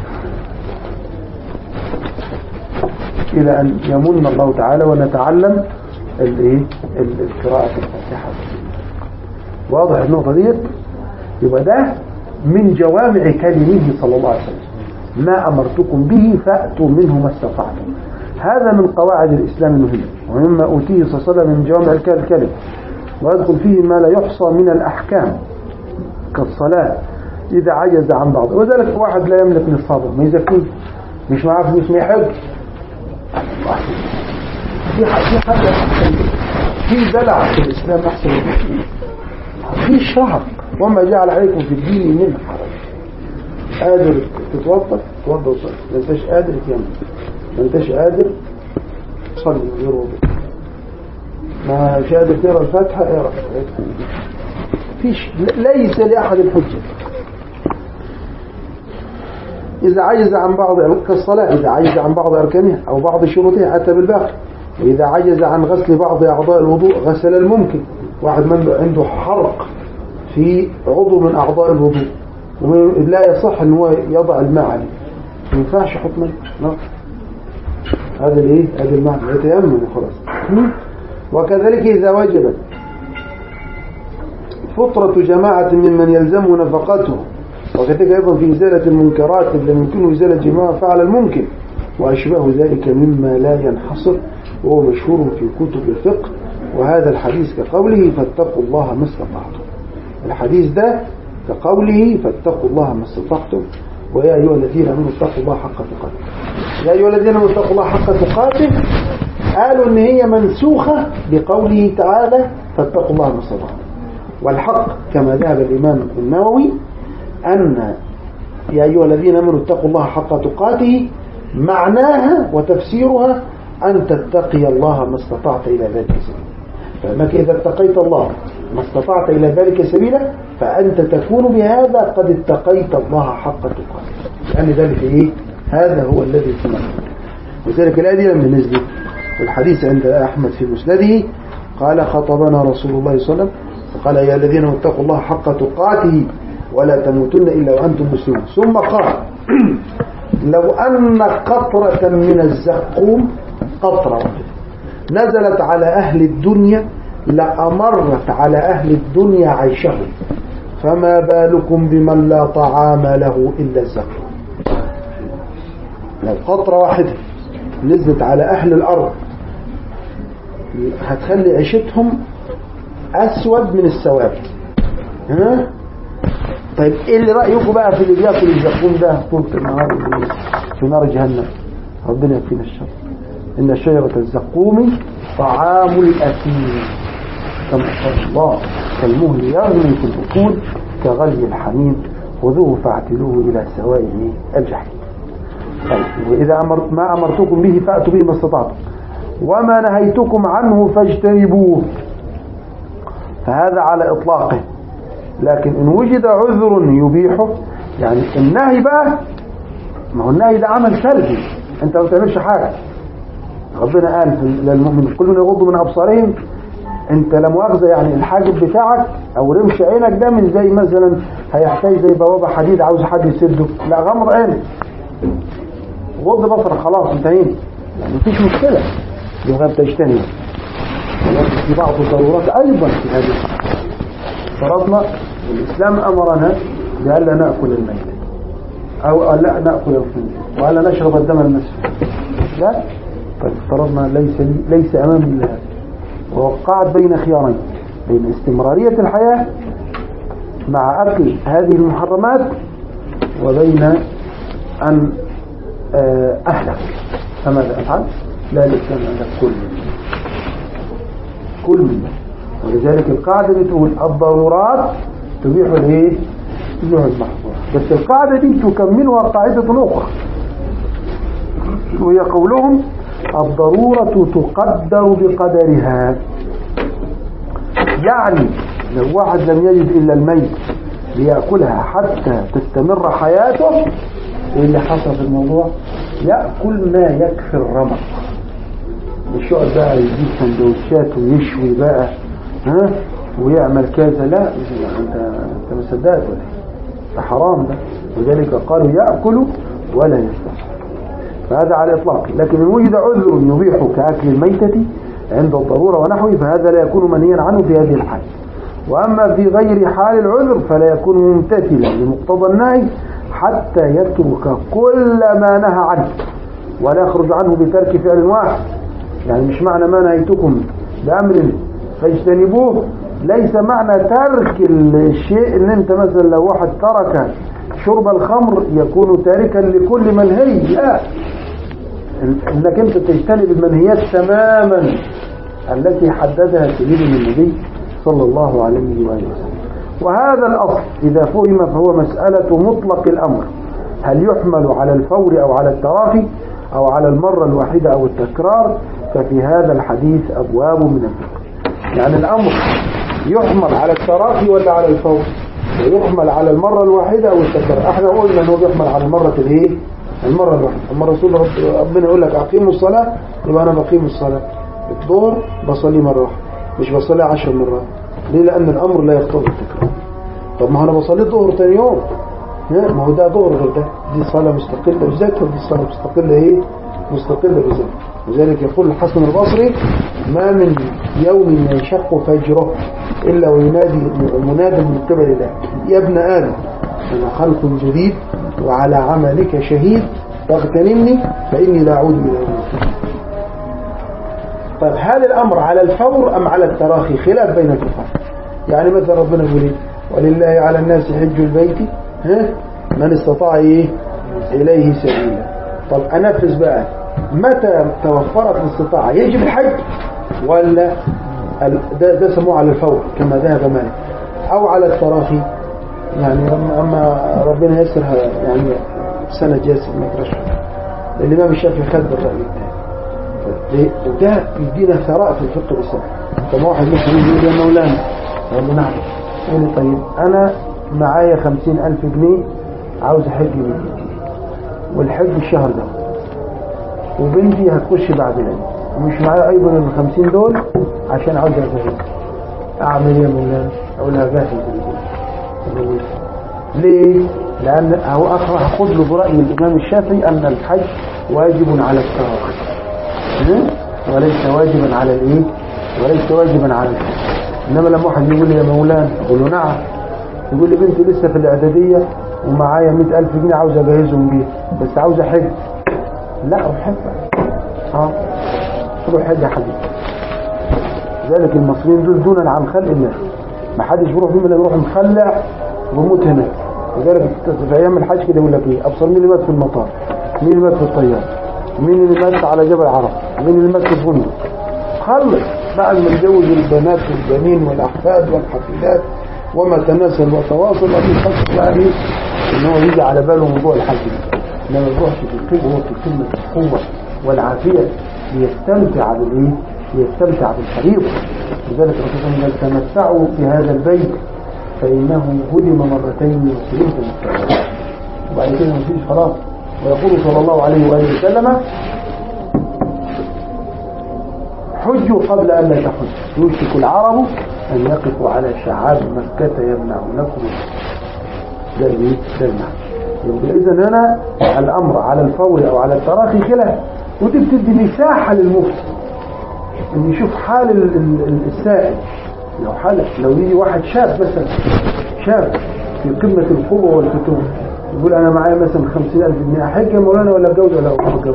الى ان يمن الله تعالى ونتعلم الايه ال- القراءه الفاتحه واضح النقطة ديت يبقى ده من جوامع كلمه صلى الله عليه وسلم ما أمرتكم به فأتوا منه ما استطعتم هذا من قواعد الإسلام المهمة ومما أوتيه صلى الله عليه وسلم من جوامع الك- الكلم ويدخل فيه ما لا يحصى من الأحكام كالصلاة إذا عجز عن بعض وذلك واحد لا يملك نصابه ما يزكيه مش معاه فلوس ما يحج في ح- في حاجة أحسن في دلع في الإسلام أحسن من كده. في شهر وما جعل عليكم في الدين من حرج قادر تتوضا توضا وصلي ما انتش قادر تيمم ما انتش قادر صلي من غير وضوء ما مش قادر تقرا الفاتحه اقرا فيش ليس لاحد الحجه إذا عجز عن بعض كالصلاة إذا عجز عن بعض أركانها أو بعض شروطها أتى بالباقي وإذا عجز عن غسل بعض أعضاء الوضوء غسل الممكن واحد من عنده حرق في عضو من أعضاء الوضوء ولا يصح أن هو يضع الماء عليه ما ينفعش يحط ماء لا. هذا الايه هذا الماء يتيمم وخلاص وكذلك إذا وجبت فطرة جماعة ممن يلزم نفقته وكذلك أيضا في إزالة المنكرات اللي يمكن إزالة جماعة فعل الممكن وأشباه ذلك مما لا ينحصر وهو مشهور في كتب الفقه وهذا الحديث كقوله فاتقوا الله ما استطعتم الحديث ده كقوله فاتقوا الله ما استطعتم ويا أيها الذين آمنوا اتقوا الله حق تقاته يا أيها الذين آمنوا اتقوا الله حق تقاته قالوا إن هي منسوخة بقوله تعالى فاتقوا الله ما استطعتم والحق كما ذهب الإمام النووي أن يا أيها الذين آمنوا اتقوا الله حق تقاته معناها وتفسيرها أن تتقي الله ما استطعت إلى ذلك سبيلا فأنك إذا اتقيت الله ما استطعت إلى ذلك سبيلا فأنت تكون بهذا قد اتقيت الله حق تقاته لأن ذلك إيه؟ هذا هو الذي سمعه وذلك الآية لما نزلت والحديث عند أحمد في مسنده قال خطبنا رسول الله صلى الله عليه وسلم وقال يا الذين اتقوا الله حق تقاته ولا تموتن إلا وأنتم مسلمون ثم قال لو أن قطرة من الزقوم قطرة واحدة نزلت على أهل الدنيا لأمرت على أهل الدنيا عيشهم فما بالكم بمن لا طعام له إلا الزقوم لو قطرة واحدة نزلت على أهل الأرض هتخلي عيشتهم أسود من السواد ها؟ طيب ايه اللي رأيكم بقى في اللي بياكل الزقوم ده طول النهار في نار جهنم ربنا يكفينا الشر إن شجرة الزقوم طعام الأثيم كما قال الله كالمهل يغلي في البطون كغلي الحميم خذوه فاعتلوه إلى سواء الجحيم طيب وإذا أمرت ما أمرتكم به فأتوا به ما استطعتم وما نهيتكم عنه فاجتنبوه فهذا على إطلاقه لكن إن وجد عذر يبيحه يعني النهي بقى ما هو النهي ده عمل سلبي أنت ما بتعملش حاجة ربنا قال في للمؤمن كل من يغض من ابصارهم انت لا مؤاخذه يعني الحاجب بتاعك او رمش عينك ده من زي مثلا هيحتاج زي بوابه حديد عاوز حد يسده لا غمض عينك غض بصرك خلاص انتهينا يعني مفيش مشكله يبقى بتجتنب ولكن في بعض الضرورات ايضا في هذه فرضنا الاسلام امرنا بألا ناكل الميت او لا ناكل الخنزير والا نشرب الدم المسفوح لا طيب افترضنا ليس ليس امامي الا هذا ووقعت بين خيارين بين استمرارية الحياة مع أكل هذه المحرمات وبين أن آه، أهلك فماذا أفعل؟ لا الإسلام أن كل منه كل منه ولذلك القاعدة بتقول الضرورات تبيح الايه؟ تبيح المحظورات بس القاعدة دي تكملها قاعدة أخرى وهي قولهم الضرورة تقدر بقدرها يعني لو واحد لم يجد إلا الميت ليأكلها حتى تستمر حياته إيه اللي حصل في الموضوع يأكل ما يكفي الرمق مش يقعد بقى يجيب سندوتشات ويشوي بقى ها ويعمل كذا لا انت انت ما صدقت ولا إيه؟ ده حرام ده لذلك قالوا يأكل ولا يستحق فهذا على الإطلاق لكن إن وجد عذر يبيح كأكل الميتة عند الضرورة ونحوه فهذا لا يكون منهيا عنه في هذه الحال وأما في غير حال العذر فلا يكون ممتثلا لمقتضى النهي حتى يترك كل ما نهى عنه ولا يخرج عنه بترك فعل واحد يعني مش معنى ما نهيتكم بأمر فاجتنبوه ليس معنى ترك الشيء ان انت مثلا لو واحد ترك شرب الخمر يكون تاركا لكل منهي لا انك انت تجتنب المنهيات تماما التي حددها سيدنا النبي صلى الله عليه وآله وسلم وهذا الأصل إذا فهم فهو مسألة مطلق الأمر هل يحمل على الفور أو على التراخي أو على المرة الواحدة أو التكرار ففي هذا الحديث أبواب من الفقه يعني الأمر يحمل على التراخي ولا على الفور ويحمل على المرة الواحدة أو التكرار احنا قلنا أنه يحمل على المرة الايه المرة الواحدة أما الرسول رب- ربنا يقول لك أقيموا الصلاة يبقى أنا بقيم الصلاة الظهر بصلي مرة واحدة مش بصلي عشر مرات ليه لأن الأمر لا يقتضي التكرار طب ما أنا بصلي الظهر تاني يوم ها؟ ما هو ده ظهر غير ده دي صلاة مستقلة بذاتها ودي صلاة مستقلة ايه مستقلة بذاتها لذلك يقول الحسن البصري ما من يوم ينشق فجره إلا وينادي مناد من قبل الله يا ابن آدم أنا خلق جديد وعلى عملك شهيد فاغتنمني فإني لا أعود إلى يوم القيامة. طيب هل الأمر على الفور أم على التراخي خلاف بين الفقهاء يعني مثلا ربنا يقول ايه ولله على الناس حج البيت ها من استطاع ايه إليه سبيلا طب أنفذ بقى متى توفرت الاستطاعة يجب الحج ولا ال- ده, ده سموه على الفور كما ذهب مالك أو على التراخي يعني أما- أما ربنا يسرها يعني سنة جاسم ما يترشح الإمام الشافعي خد بالرأي الثاني ليه؟ وده يدينا ثراء في الفقه الإسلامي طب واحد مثلا يقول يا مولانا يقول له نعم يقول لي طيب أنا معايا خمسين ألف جنيه عاوز أحج من والحج الشهر ده وبنتي هتخش بعد العيد ومش معايا أيضا الخمسين دول عشان عاوز أجهز أعمل إيه يا مولانا؟ أقول لها جاهز الجواز. ليه؟ لأن هو أخر هاخد له برأي الإمام الشافعي أن الحج واجب على التراخي ها؟ وليس واجبا على الايه وليس واجبا على الحج انما لما واحد يقول لي يا مولانا اقول له نعم يقول لي بنتي لسه في الاعداديه ومعايا 100000 جنيه عاوز اجهزهم بيها بس عاوز احج لا روح حج بقى. اه روح حج يا حبيبي ذلك المصريين دول دونا عن خلق الناس ما حدش بيروح فيهم الا يروح مخلع ويموت هناك لذلك في ايام الحج كده يقول لك ايه ابصر مين اللي مات في المطار مين اللي مات في الطياره مين اللي مات على جبل عرفه مين اللي مات في الفندق خلص بعد ما نجوز البنات والبنين والاحفاد والحفيدات وما تناسل وتواصل وفي خاص بقى ايه ان هو يجي على باله موضوع الحج ده انما يروحش في القوه وفي كلمه القوه والعافيه ليستمتع بالايه؟ ليستمتع بالفريضه لذلك الرسول صلى الله عليه وسلم قال تمتعوا في هذا البيت فانه هدم مرتين وسلمت مستقبلا وبعد كده مفيش خلاص ويقول صلى الله عليه واله وسلم حجوا قبل أن لا تحج يوشك العرب أن يقفوا على شعاب مكة يمنعونكم ده الايه؟ ده المعنى يبقى إذا هنا الأمر على الفور أو على التراخي خلاف ودي بتدي مساحة للمفتي ان يشوف حال ال- ال- ال- السائل لو حال لو يجي واحد شاب مثلا شاب في قمة القوة والفتوح يقول أنا معايا مثلا خمسين ألف جنيه أحج يا مولانا ولا أتجوز ولا أتجوز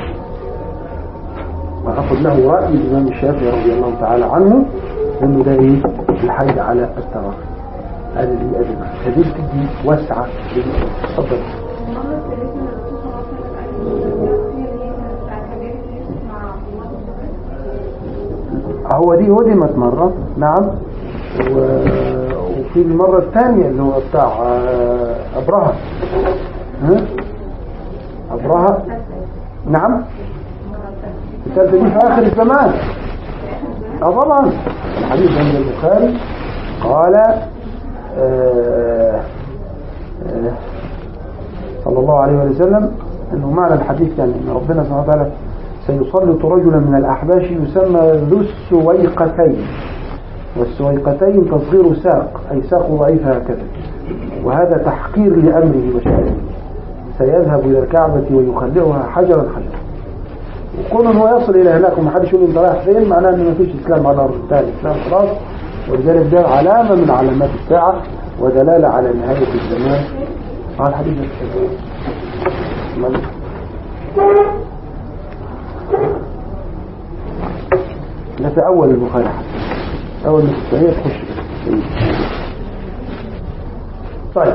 وأخذ له رأي الإمام الشافعي رضي الله تعالى عنه إنه ده إيه الحج على التراخي هذه دي أدنى فدي بتدي واسعة للمسلم. اتفضل المرة الثالثة الرسول صلى الله عليه وسلم قال يغفر لي بتاع كبير يوسف مع عبد الله بن زبير هو دي هدمت مرة نعم و... وفي المرة الثانية اللي هو بتاع آه، أبرهة ها؟ أبرهة نعم الثالثة دي في آخر الزمان اه طبعا الحديث عند البخاري قال آه، آه، صلى الله عليه وسلم انه معنى الحديث يعني ان ربنا سبحانه وتعالى سيسلط رجلا من الاحباش يسمى ذو السويقتين والسويقتين تصغير ساق اي ساق ضعيف هكذا وهذا تحقير لامره وشأنه سيذهب الى الكعبه ويخلعها حجرا حجرا وكون انه يصل الى هناك ومحدش يقول انت رايح فين معناه ان مفيش اسلام على الارض انتهى الاسلام خلاص ولذلك ده علامه من علامات الساعه ودلاله على نهايه الزمان اه الحديث ده مال- ده في اول البخاري حتى اول ما تستهي تخش كده. طيب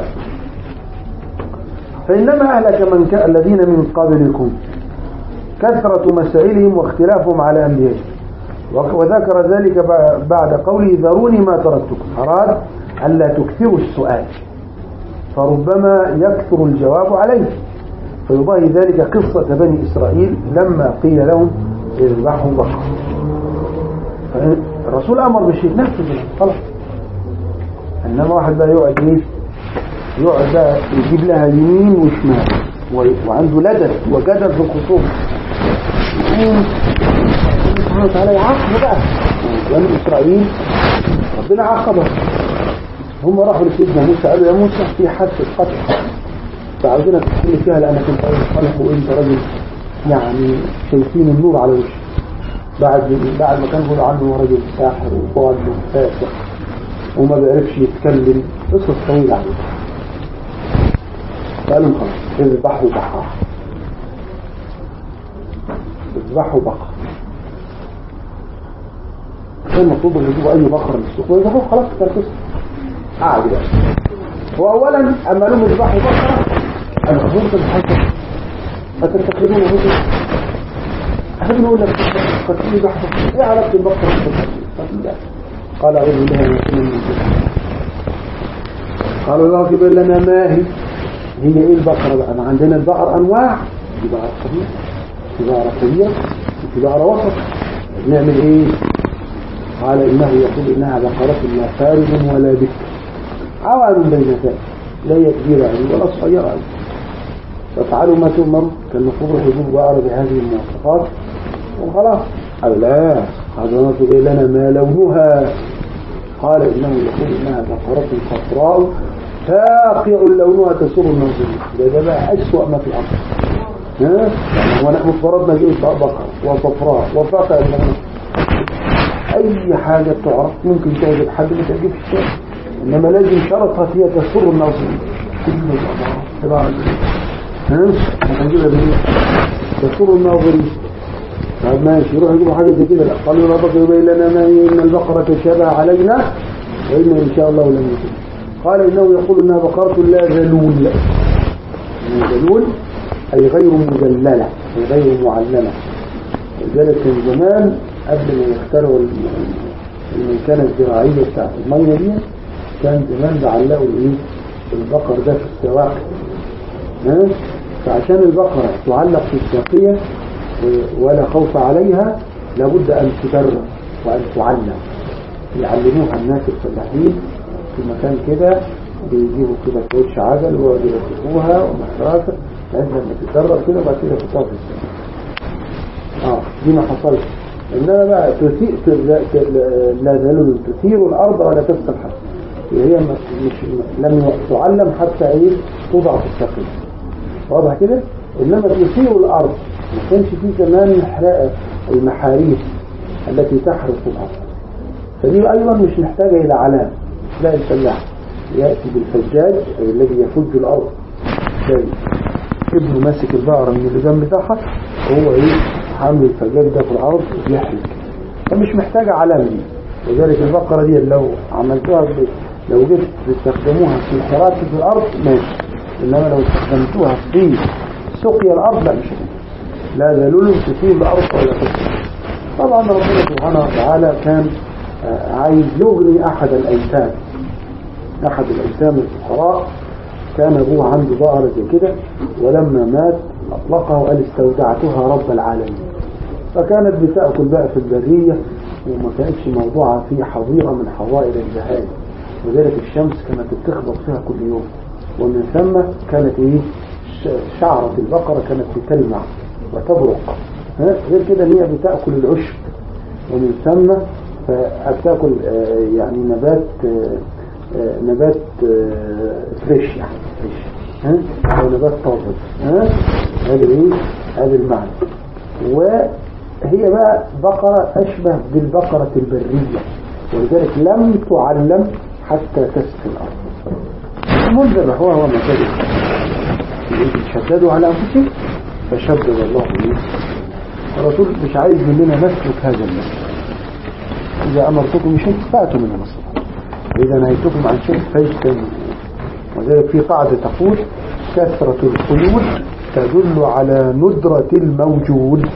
فإنما أهلك من كان الذين من قبلكم كثرة مسائلهم واختلافهم على أنبيائهم وك- وذكر ذلك ب- بعد قوله ذروني ما تركتكم أراد ألا تكثروا السؤال فربما يكثر الجواب عليه فيضاهي ذلك قصة بني إسرائيل لما قيل لهم اذبحوا بقرة فإن- الرسول أمر بالشيء نفذ خلاص إنما واحد بقى يقعد إيه يقعد بقى يجيب لها يمين وشمال و- وعنده لدد وجدل في الخصوم يقوم سبحانه وتعالى يعاقبه بقى بني إسرائيل ربنا عاقبهم هم راحوا لسيدنا موسى قالوا يا موسى في حادثة قتل فعاوزينك تحل فيها لأنك أنت راجل صالح وأنت راجل يعني شايفين النور على وشك بعد بعد ما كان بيقولوا عنه هو راجل ساحر وضال وفاسق وما بيعرفش يتكلم قصة طويلة عليه قالوا خلاص اذبحوا بقرة اذبحوا بقرة كان المفروض ان يجيبوا اي بقرة من السوق ويذبحوها خلاص كان قصة قعدوا بقى هو اولا اما لهم يذبحوا بقرة انا ممكن حاجة فتتخذون هدى احنا بنقول لك قتلوا بحث ايه علاقة البقرة بالقتل؟ قال اعوذ بالله من الشيطان الرجيم قالوا الله كبر لنا ما هي هي ايه البقرة بقى ما عندنا البقر انواع في بقرة صغيرة في بقرة كبيرة في بقرة وسط نعمل ايه قال انه يقول انها بقرة لا فارغ ولا بكر عوام بين ذلك لا هي كبيرة يعني ولا صغيرة يعني فافعلوا ما تؤمروا كان المفروض يجيبوا بقرة بهذه المواصفات وخلاص قال لا هذا نصب لنا ما لونها قال إنه يقول إنها بقرة صفراء فاقع لونها تسر الناظرين ده ده بقى أسوأ ما في الأمر ها يعني ونحن فرضنا جيل بقرة وصفراء وفاقع اللون أي حاجة تعرف ممكن تعجب حد ما تعجبش الشيء إنما لازم شرطها هي تسر الناظرين كل الأمر ها هنجيبها بايه تسر الناظرين طب ماشي يروح يجيبوا حاجه زي كده لا قالوا لا بقى يبين لنا ما هي ان البقره تشابه علينا وإن ان شاء الله لم يكن قال انه يقول انها بقره لا ذلول ذلول اي غير مذلله اي غير معلمه لذلك من زمان قبل ما يخترعوا الم- الميكنه الزراعيه بتاعت الميه دي كان زمان بعلقوا الايه البقر ده في السواقي ها؟ فعشان البقرة تعلق في الساقية و- ولا خوف عليها لابد أن تدرب وأن تعلم يعلموها الناس الفلاحين في مكان كده بيجيبوا كده كوتش عجل ويقعدوا يركبوها ومحراسة لازم لما تتدرب كده وبعد كده تحطها في الساقية اه دي ما حصلش إنما بقى تثير لا- لا ذلول تثير الأرض ولا تسقي الحرث هي م- مش لم تعلم حتى إيه توضع في السقيم واضح كده إنما تثير الأرض ما كانش فيه كمان حرا- المحاريث التي تحرث الأرض فدي أيضا مش محتاجة إلى علامة تلاقي الفلاح يأتي بالفجاج أي الذي يفج الأرض تلاقي ابنه ماسك البقرة من اللجام بتاعها وهو ايه حامل الفجاج ده في الأرض وبيحرق فمش محتاجة علامة دي لذلك البقرة دي لو عملتوها ب... لو جيت تستخدموها في الحراك في الأرض ماشي إنما لو استخدمتوها في سقيا الأرض لا مش هتنفع. لا ذلول تثير الأرض ولا تسقي طبعا ربنا سبحانه وتعالى كان آه، عايز يغني أحد الأيتام أحد الأيتام الفقراء كان أبوه عنده بقرة زي كده ولما مات أطلقها وقال استودعتها رب العالمين فكانت بتأكل بقى في البرية وما كانتش موضوعة في حظيرة من حظائر البهائم وذلك الشمس كانت بتخبط فيها كل يوم ومن ثم كانت ايه ش- شعرة البقرة كانت بتلمع وتبرق ها؟ غير كده ان هي بتأكل العشب ومن ثم فبتاكل آه، يعني نبات آه، آه، نبات آه، فريش يعني فريش ها او نبات طازج ها هذا ايه هذا المعنى وهي بقى بقرة أشبه بالبقرة البرية ولذلك لم تعلم حتى تسقي الأرض المنذبح هو هو ما كذب شددوا على أنفسهم فشدد الله به الرسول مش عايز مننا نسلك هذا المسلك إذا أمرتكم بشيء فأتوا منه الصلاة وإذا نهيتكم عن شيء فاجتنبوه وذلك في قاعدة تقول كثرة الخيول تدل على ندرة الموجود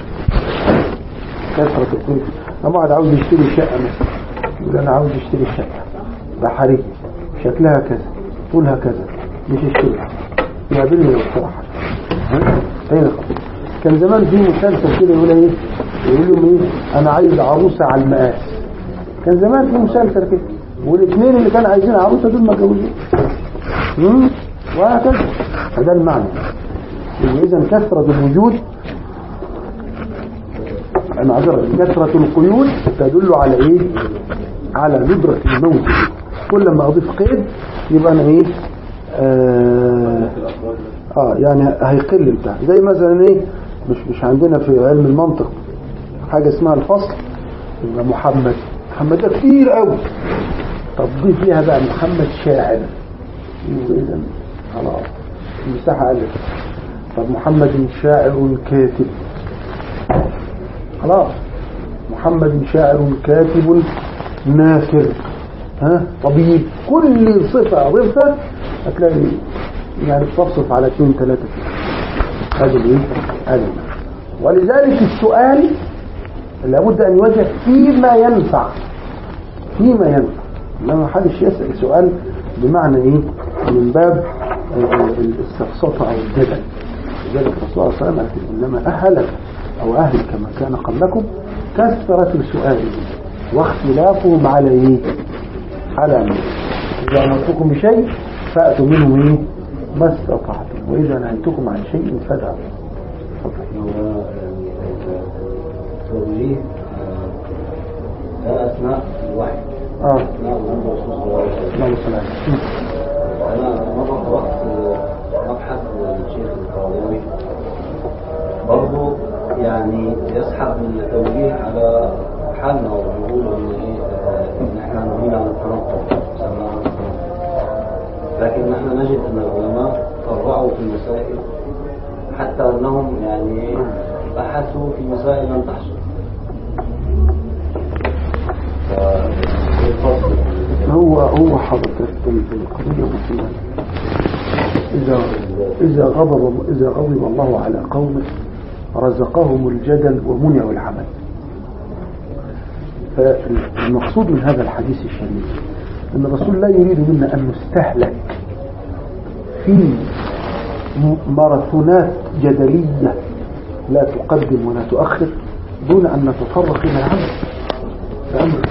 كثرة الخيول لما واحد عاوز يشتري شقة مثلا يقول أنا عاوز اشتري شقة بحرية شكلها كذا طولها كذا مش اشتريها يقابلني لو بصراحة هنا خلاص كان زمان في مسلسل كده يقول ايه يقول لهم ايه انا عايز عروسة على المقاس كان زمان في مسلسل كده والاثنين اللي كانوا عايزين عروسة دول ما اتجوزوش مم؟ وهكذا هذا المعنى إذا كثرة الوجود معذرة كثرة القيود تدل على ايه على ندرة الموت كل ما اضيف قيد يبقى انا ايه آه, اه يعني هيقل بتاع زي مثلا ايه مش مش عندنا في علم المنطق حاجة اسمها الفصل يبقى محمد محمد ده كتير قوي طب ضيف فيها بقى محمد شاعر يبقى اذا خلاص المساحة قلت طب محمد شاعر كاتب خلاص محمد شاعر كاتب ناثر ها طبيب كل صفة أضيفها هتلاقي يعني تصفصف على اثنين ثلاثة كده هذا الايه؟ هذا ولذلك السؤال لابد أن يوجه فيما ينفع فيما ينفع لما حدش يسأل سؤال بمعنى ايه من باب السفسطة أو الجدل لذلك الرسول صلى الله عليه وسلم قال إنما أهلك أو أهلك كما كان قبلكم كثرة سؤالهم واختلافهم على إيه؟ على ما إذا أمرتكم بشيء فأتوا منه إيه؟ ما استطعتم وإذا نهيتكم عن شيء فدعوا توجيه ده أثناء الوحي آه أثناء الأمر الرسول صلى الله عليه وسلم الله سلام أنا مرة قرأت مبحث للشيخ القرضاوي برضه يعني يسحب من التوجيه على حالنا وبيقول إن إيه آه، إن إحنا نهينا عن التنقل سمعنا عن التنقل لكن نحن نجد أن العلماء فرعوا في المسائل حتى أنهم يعني بحثوا في مسائل لم تحصل فالفضل هو هو حضرتك القضية مثلا إذا إذا غضب إذا غضب الله على قوم رزقهم الجدل ومنعوا العمل فالمقصود من هذا الحديث الشريف أن الرسول لا يريد منا أن نستهلك في ماراثونات جدلية لا تقدم ولا تؤخر دون أن نتطرق إلى العمل ده أمر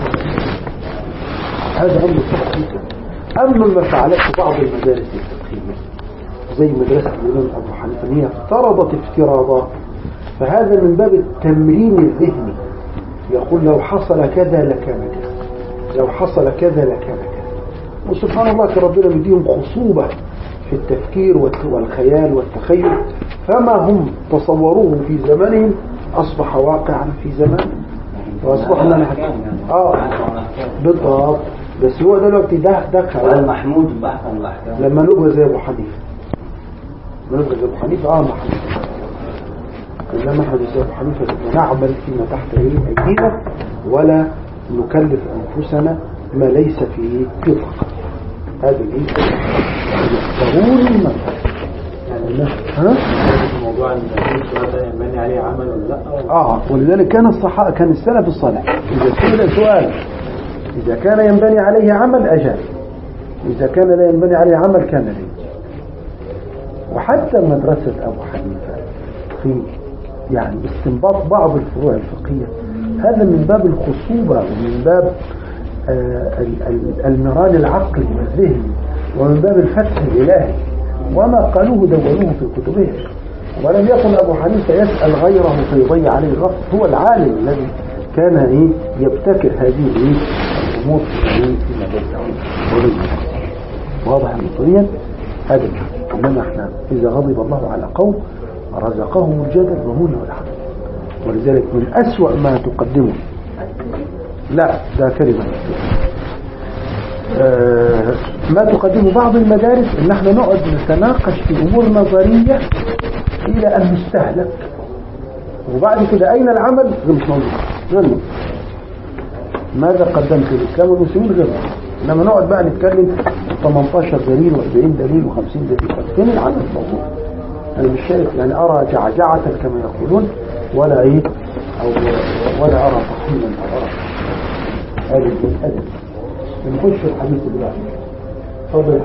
هذا أمر صح جدا أما ما فعلته بعض المدارس الفقهية زي مدرسة الإمام أبو حنيفة هي افترضت افتراضات فهذا من باب التمرين الذهني يقول لو حصل كذا لكان كذا لو حصل كذا لكان كذا وسبحان الله كان ربنا مديهم خصوبة في التفكير والت- والخيال والتخيل فما هم تصوروه في زمانهم أصبح واقعا في زمانهم وأصبحنا نحكي آه بالضبط بس هو دلوقتي ده دخل والمحمود بحثا الأحكام لما نبغى زي ابو حنيفه لما نبغى زي ابو حنيفه اه محمود انما احنا زي ابو حنيفه نعمل فيما تحت ايه ايدينا ولا نكلف انفسنا ما ليس في في طاقتنا هذا الايه يفترون المذهب يعني الناس ها موضوع ان في سؤال ده ينبني عليه عمل ولا لا اه ولذلك كان الصحابه كان السلف الصالح اذا سئل سؤال اذا كان ينبني عليه عمل اجاب اذا كان لا ينبني عليه عمل كان لا يجاب وحتى مدرسه ابو حنيفه في يعني استنباط بعض الفروع الفقهيه هذا من باب الخصوبه ومن باب آه، ال- ال- المران العقلي والذهني ومن باب الفتح الالهي وما قالوه دونوه في كتبهم ولم يكن أبو حنيفة يسأل غيره فيضيع عليه الوقت هو العالم الذي كان إيه يبتكر هذه الإيه الأمور في إيه فيما بينهم واضح نظريا هذا الحق إنما إحنا إذا غضب الله على قوم رزقهم الجدل وهون والعمل ولذلك من أسوأ ما تقدمه لا ده كلمة آه، ما تقدمه بعض المدارس ان احنا نقعد نتناقش في امور نظريه الى ان نستهلك وبعد كده اين العمل غير مش موجود غير موجود. ماذا قدمت للاسلام والمسلمين غير موجود. لما نقعد بقى نتكلم 18 دليل و40 دليل و50 دليل طب فين العمل موجود انا مش شايف يعني ارى جعجعه كما يقولون ولا ايه او ولا ارى تحويلا او ارى هذه الادب نخش في الحديث اللي بعده تفضل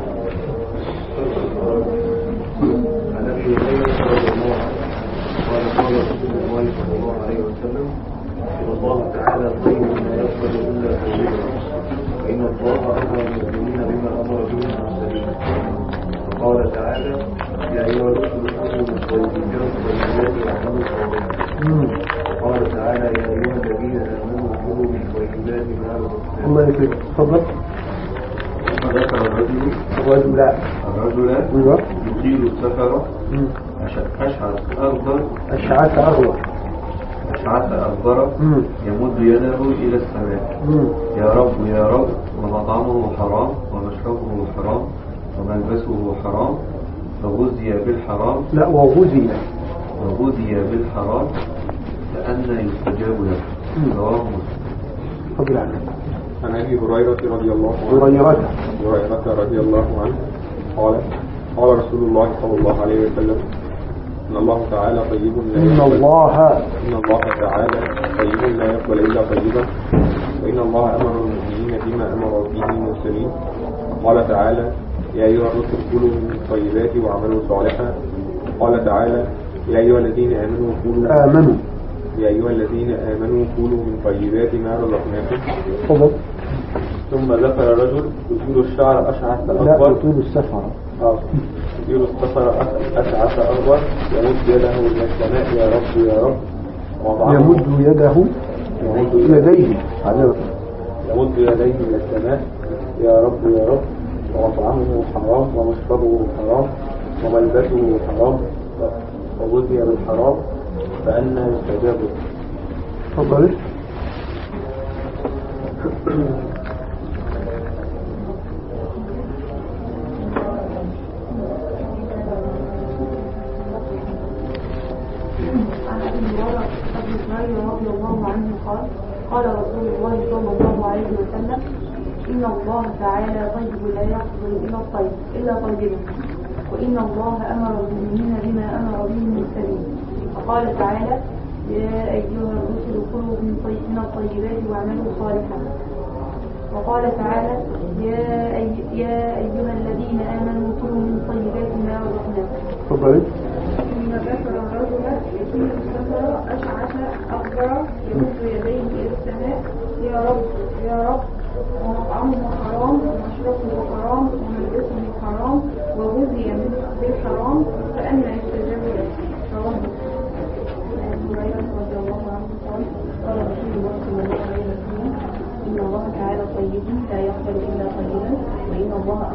عن ابي هريره رضي الله عنه قال قال رسول الله صلى الله عليه وسلم ان الله تعالى طيب لا يقبل الا طيبا وان الله امر المؤمنين بما امر به المرسلين وقال تعالى يا ايها الرسل كلوا من طيبات والطيبات واعملوا صالحا وقال تعالى يا ايها الذين امنوا كلوا من طيبات ما رزقناكم الله يكرمك تفضل ثم ذكر الرجل الرجل لا الرجل ايوه يطيل السفر مم. أش- أشعث أخضر اشعث اغوى أشعث أخضر مم. يمد يده إلى السماء مم. يا رب يا رب ومطعمه حرام ومشربه حرام وملبسه حرام فغذي بالحرام لا وغزي وغذي بالحرام فأنى يستجاب له مم. رواه مسلم تفضل عنك عن ابي هريره رضي الله عنه هريرته هريره رضي الله عنه قال قال رسول الله صلى الله عليه وسلم ان الله تعالى طيب لا ان يقبل الله ان الله تعالى طيب لا يقبل الا طيبا وان الله امر المؤمنين بما امر به المرسلين قال تعالى يا ايها الرسل كلوا من الطيبات واعملوا صالحا قال تعالى يا ايها الذين امنوا كلوا امنوا يا ايها الذين امنوا كلوا من طيبات ما رزقناكم تفضل ثم ذكر رجل يطيل الشعر أشعث لا أكبر يطيل السفر آه. يطيل السفر أش- أشعث أكبر يمد يده إلى السماء يا رب يا رب وطعمه يمد يده يمد يده يديه على يمد يديه إلى السماء يا رب يا رب ومطعمه حرام ومشربه حرام وملبسه حرام وغذي بالحرام فأنى يستجاب له تفضل عن ابي هريره ابي هريره رضي الله عنه قال قال رسول الله صلى الله عليه وسلم ان الله تعالى طيب لا يقبل الا الطيب الا طيبا وان الله امر المؤمنين بما امر به المرسلين وقال تعالى يا ايها الرسل كلوا من طيب من الطيبات واعملوا صالحا وقال تعالى يا, أي يا ايها الذين امنوا كلوا من طيبات ما رزقناكم تفضل ثم ذكر الرجل يطيل السفر أشعث أخضر يمد يديه إلى السماء يا رب يا رب ومطعمه حرام ومشربه حرام وملبسه حرام وغذي بالحرام فأنا يستجاب له رواه مسلم. عن أبي هريرة رضي الله عنه قال قال رسول الله صلى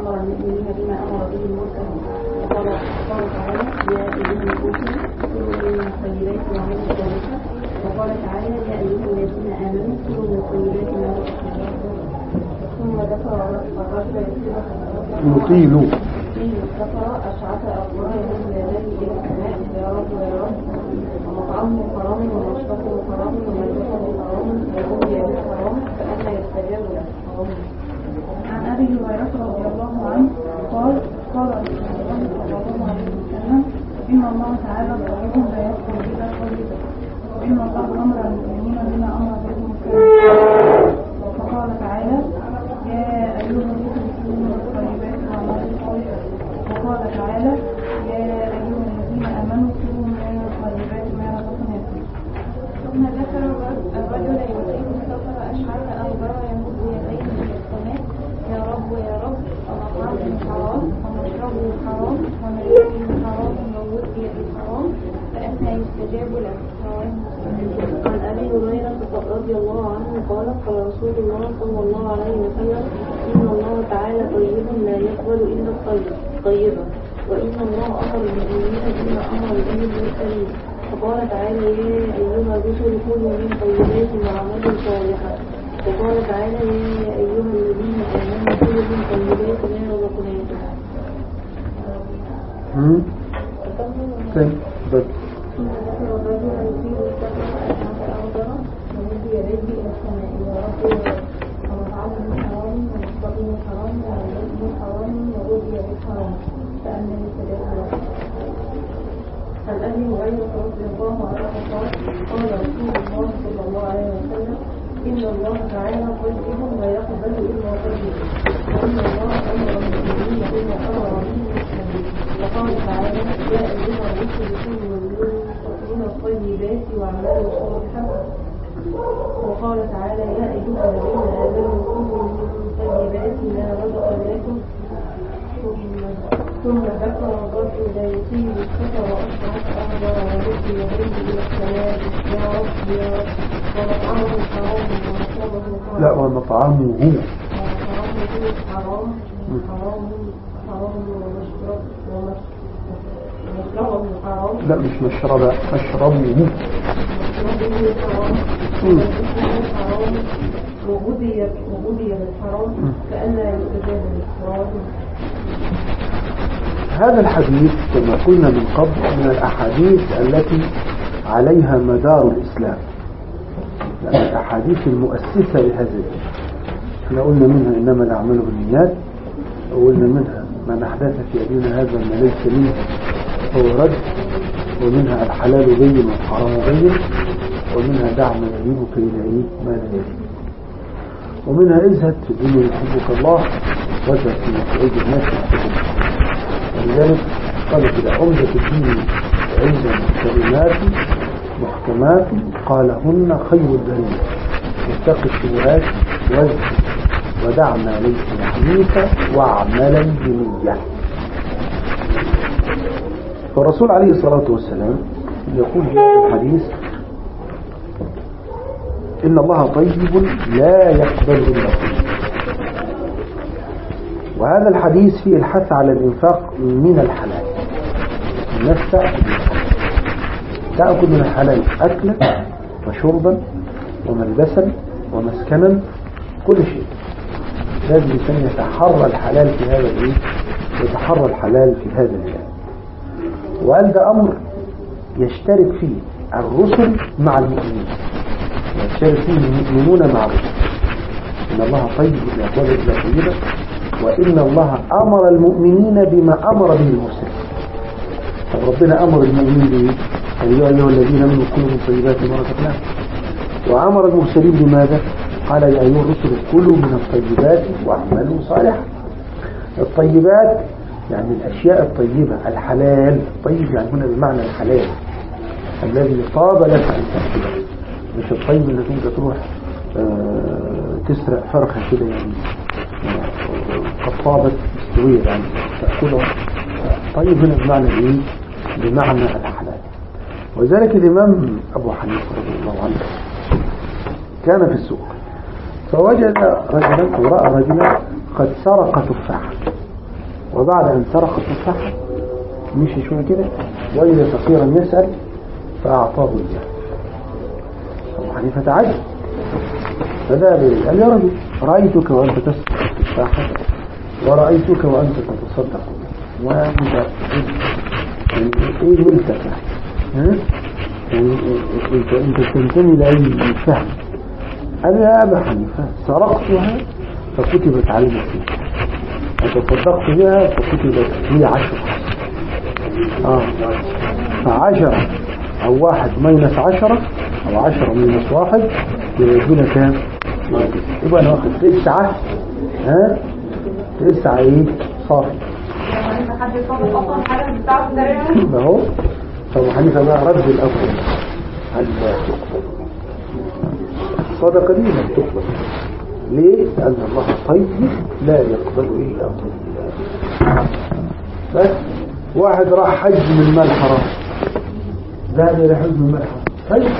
أمر المؤمنين بما أمر به المرسلين وقال قال تعالى يا أيها المؤمنون كلوا من الطيبات وعملوا الصالحات وقال تعالى يا أيها الذين آمنوا كلوا من الطيبات ما رزقناكم ثم ذكر الرجل يكتب يطيل فيه ذكر أشعث أقوال يده إلى السماء يا رب يا رب ومطعمه حرام ومشربه حرام وملبسه حرام وغذي بالحرام فأنا يستجاب له عن أبي هريرة رضي الله عنه قال قال رسول الله صلى الله عليه وسلم إن الله تعالى طيب لا يقبل إلا طيبا وإن الله أمر المؤمنين بما أمر به المسلمين وقال تعالى يا أيها الرسل كلوا من الطيبات واعملوا صالحا وقال تعالى يا أيها الذين آمنوا كلوا من الطيبات ما رزقناكم ثم ذكر الرجل يطيب السفر أشعر أخبر يمد يديه إلى السماء يا رب يا رب ومطعمه حرام ومشربه حرام وملبسه حرام وغذي بالحرام فأنى يستجاب له رواه مسلم عن أبي هريرة رضي الله عنه قال قال رسول الله صلى الله عليه وسلم إن الله تعالى طيب لا يقبل إلا الطيب طيبا وإن الله أمر المؤمنين بما أمر به المرسلين وقال تعالى يا أيها الرسل كلوا من طيبات وعملوا صالحا وقال تعالى يا أيها الذين آمنوا كلوا من طيبات ما رزقناكم هم؟ طيب بس ثم ذكر الرجل يطيل السفر أشعث أغبر ومد يديه إلى السماء يا رب يا رب ومطعمه حرام ومشربه حرام وملبسه حرام وغذي بالحرام فأنا يستجاب له عن ابي هريره رضي الله عنه قال قال رسول الله صلى الله عليه وسلم ان الله تعالى طيب لا يقبل الا طيبا وان الله امر المؤمنين بما امر به المسلمين وقال تعالى يا ايها الرسل كلوا من الطيبات واعملوا صالحا وقال تعالى يا ايها الذين امنوا كلوا من طيبات ما رزقناكم ثم ذكر الرجل لا يطيل السفر وأشعث أهدر ويرد يديه إلى السماء يا رب يا رب ومطعمه حرام ومشربه حرام لا ومطعمه ومطعمه حرام حرام حرام ومشرب ومش- ومشربه حرام لا مش مشربة مشربه ومشربه حرام وملبسه حرام وغذي وغذي بالحرام فأنا يستجاب له رواه هذا الحديث كما قلنا من قبل من الأحاديث التي عليها مدار الإسلام يعني الأحاديث المؤسسة لهذا الدين احنا قلنا منها إنما الأعمال بالنيات وقلنا منها من أحدث في أدينا هذا ما ليس منه هو رد ومنها الحلال بين والحرام بين ومنها دع ما يريبك إلى إيه ما لا يريبك ومنها ازهد في الدنيا يحبك الله وازهد في مقعود الناس يحبك ولذلك قال كده عمدة الدين عند كلمات محكمات قالهن خير البرية اتق الشبهات وازهد ودع ما ليس يحميك واعملا بنية فالرسول عليه الصلاة والسلام يقول في هذا الحديث إن الله طيب لا يقبل إلا طيب وهذا الحديث فيه الحث على الإنفاق من الحلال الناس تأكل من الحلال تأكل من الحلال أكلا وشربا وملبسا ومسكنا كل شيء لازم الإنسان يتحرى الحلال في هذا الإيه؟ يتحرى الحلال في هذا الجانب وقال ده أمر يشترك فيه الرسل مع المؤمنين يشترك فيه المؤمنون مع الرسل إن الله طيب لا يقبل إلا طيبا وإن الله أمر المؤمنين بما أمر به المرسلين طب ربنا أمر المؤمنين به أيها أيها الذين آمنوا كلوا من طيبات ما رزقناكم وأمر المرسلين بماذا؟ قال يا أيها الرسل كلوا من الطيبات واعملوا صالحا الطيبات يعني الأشياء الطيبة الحلال طيب يعني هنا بمعنى الحلال الذي طاب لك أن تأكله مش الطيب انك انت تروح آه، تسرق فرخة كده يعني آه، قد طابت مستوية يعني تأكلها طيب هنا بمعنى ايه بمعنى الحلال ولذلك الإمام أبو حنيفة رضي الله عنه كان في السوق فوجد رجلا أو رأى رجلا قد سرق تفاحا وبعد أن سرق التفاحة مشي شوية كده وإذا فقيرا يسأل فأعطاه إياه أبو حنيفة تعجب فذهب إليه قال يا رجل رأيتك وأنت تسرق التفاحة ورأيتك وأنت تتصدق وأنت يعني إيه ملكك ها؟ يعني أنت أنت تنتمي لأي فهم قال يا أبا حنيفة سرقتها فكتبت علي فيها وتصدقت بها فكتبت لي عشر آه فعشرة أو واحد مينس عشرة أو عشرة مينس واحد يبقى كام؟ يبقى أنا واخد تسعة ها تسعة إيه صافي يعني حد يصدق اصلا حاجه بتاعته تقريبا ما هو فأبو حنيفة بقى رد الأول الصدقة دي لم تقبل ليه؟ لأن الله طيب لا يقبل إلا طيبا بس واحد راح حج من مال حرام ذهب إلى حج من مال حرام طيب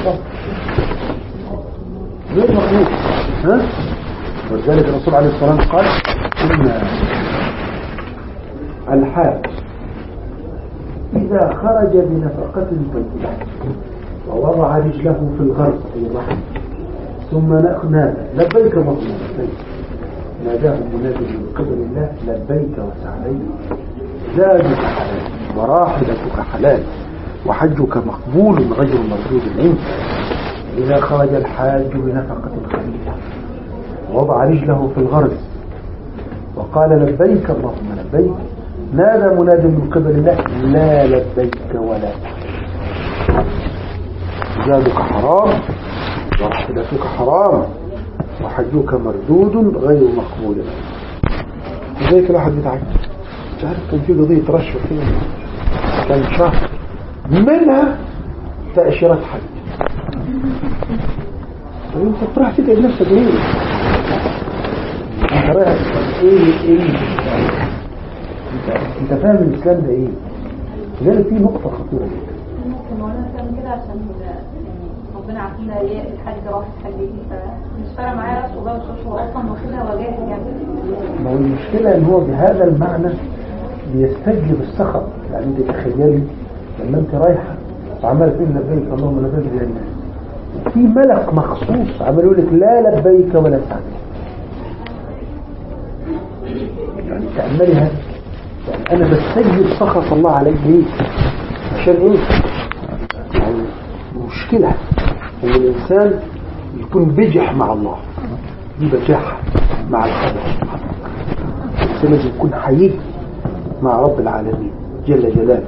غير مخلوق ها؟ ولذلك الرسول عليه الصلاة والسلام قال إن الحاج إذا خرج بنفقة طيبة ووضع رجله في الغرب أي الرحم ثم نادى لبيك اللهم لبيك ناداه المنادي من قبل الله لبيك وسعديك زادك حلال وراحلتك حلال وحجك مقبول غير مردود عنك إذا خرج الحاج بنفقة خفيفة ووضع رجله في الغرز وقال لبيك اللهم لبيك نادى مناد من قبل الله لا لبيك ولا زادك حرام ورحلتك حرام وحجك مردود غير مقبول لذلك الواحد بيتعجب مش عارف كان في قضية رشوة كده كان شهر منها تأشيرات حج طيب انت بتروح تتعب نفسك ليه؟ انت رايح ايه ايه انت انت فاهم الاسلام ده ايه؟ لذلك في نقطة خطيرة جدا ممكن وانا فاهم كده عشان يعني ربنا عارفين ايه الحاج راح الحاج ايه فمش فارقه معايا رأس وجاوز هو اصلا واخدها وجاهز يعني ما هو المشكلة ان هو بهذا المعنى بيستجلب السخط يعني انت تخيلي لما انت رايحة وعمال تقول لبيك اللهم لبيك يا الناس في ملك مخصوص عمال يقول لك لا لبيك ولا سعديك يعني تأملي هذا يعني انا بستجلب سخط الله عليك ليه عشان ايه يعني مشكلة ان الانسان يكون بجح مع الله دي بجاحة مع الخالق سبحانه وتعالى الانسان لازم يكون حقيقي مع رب العالمين جل جلاله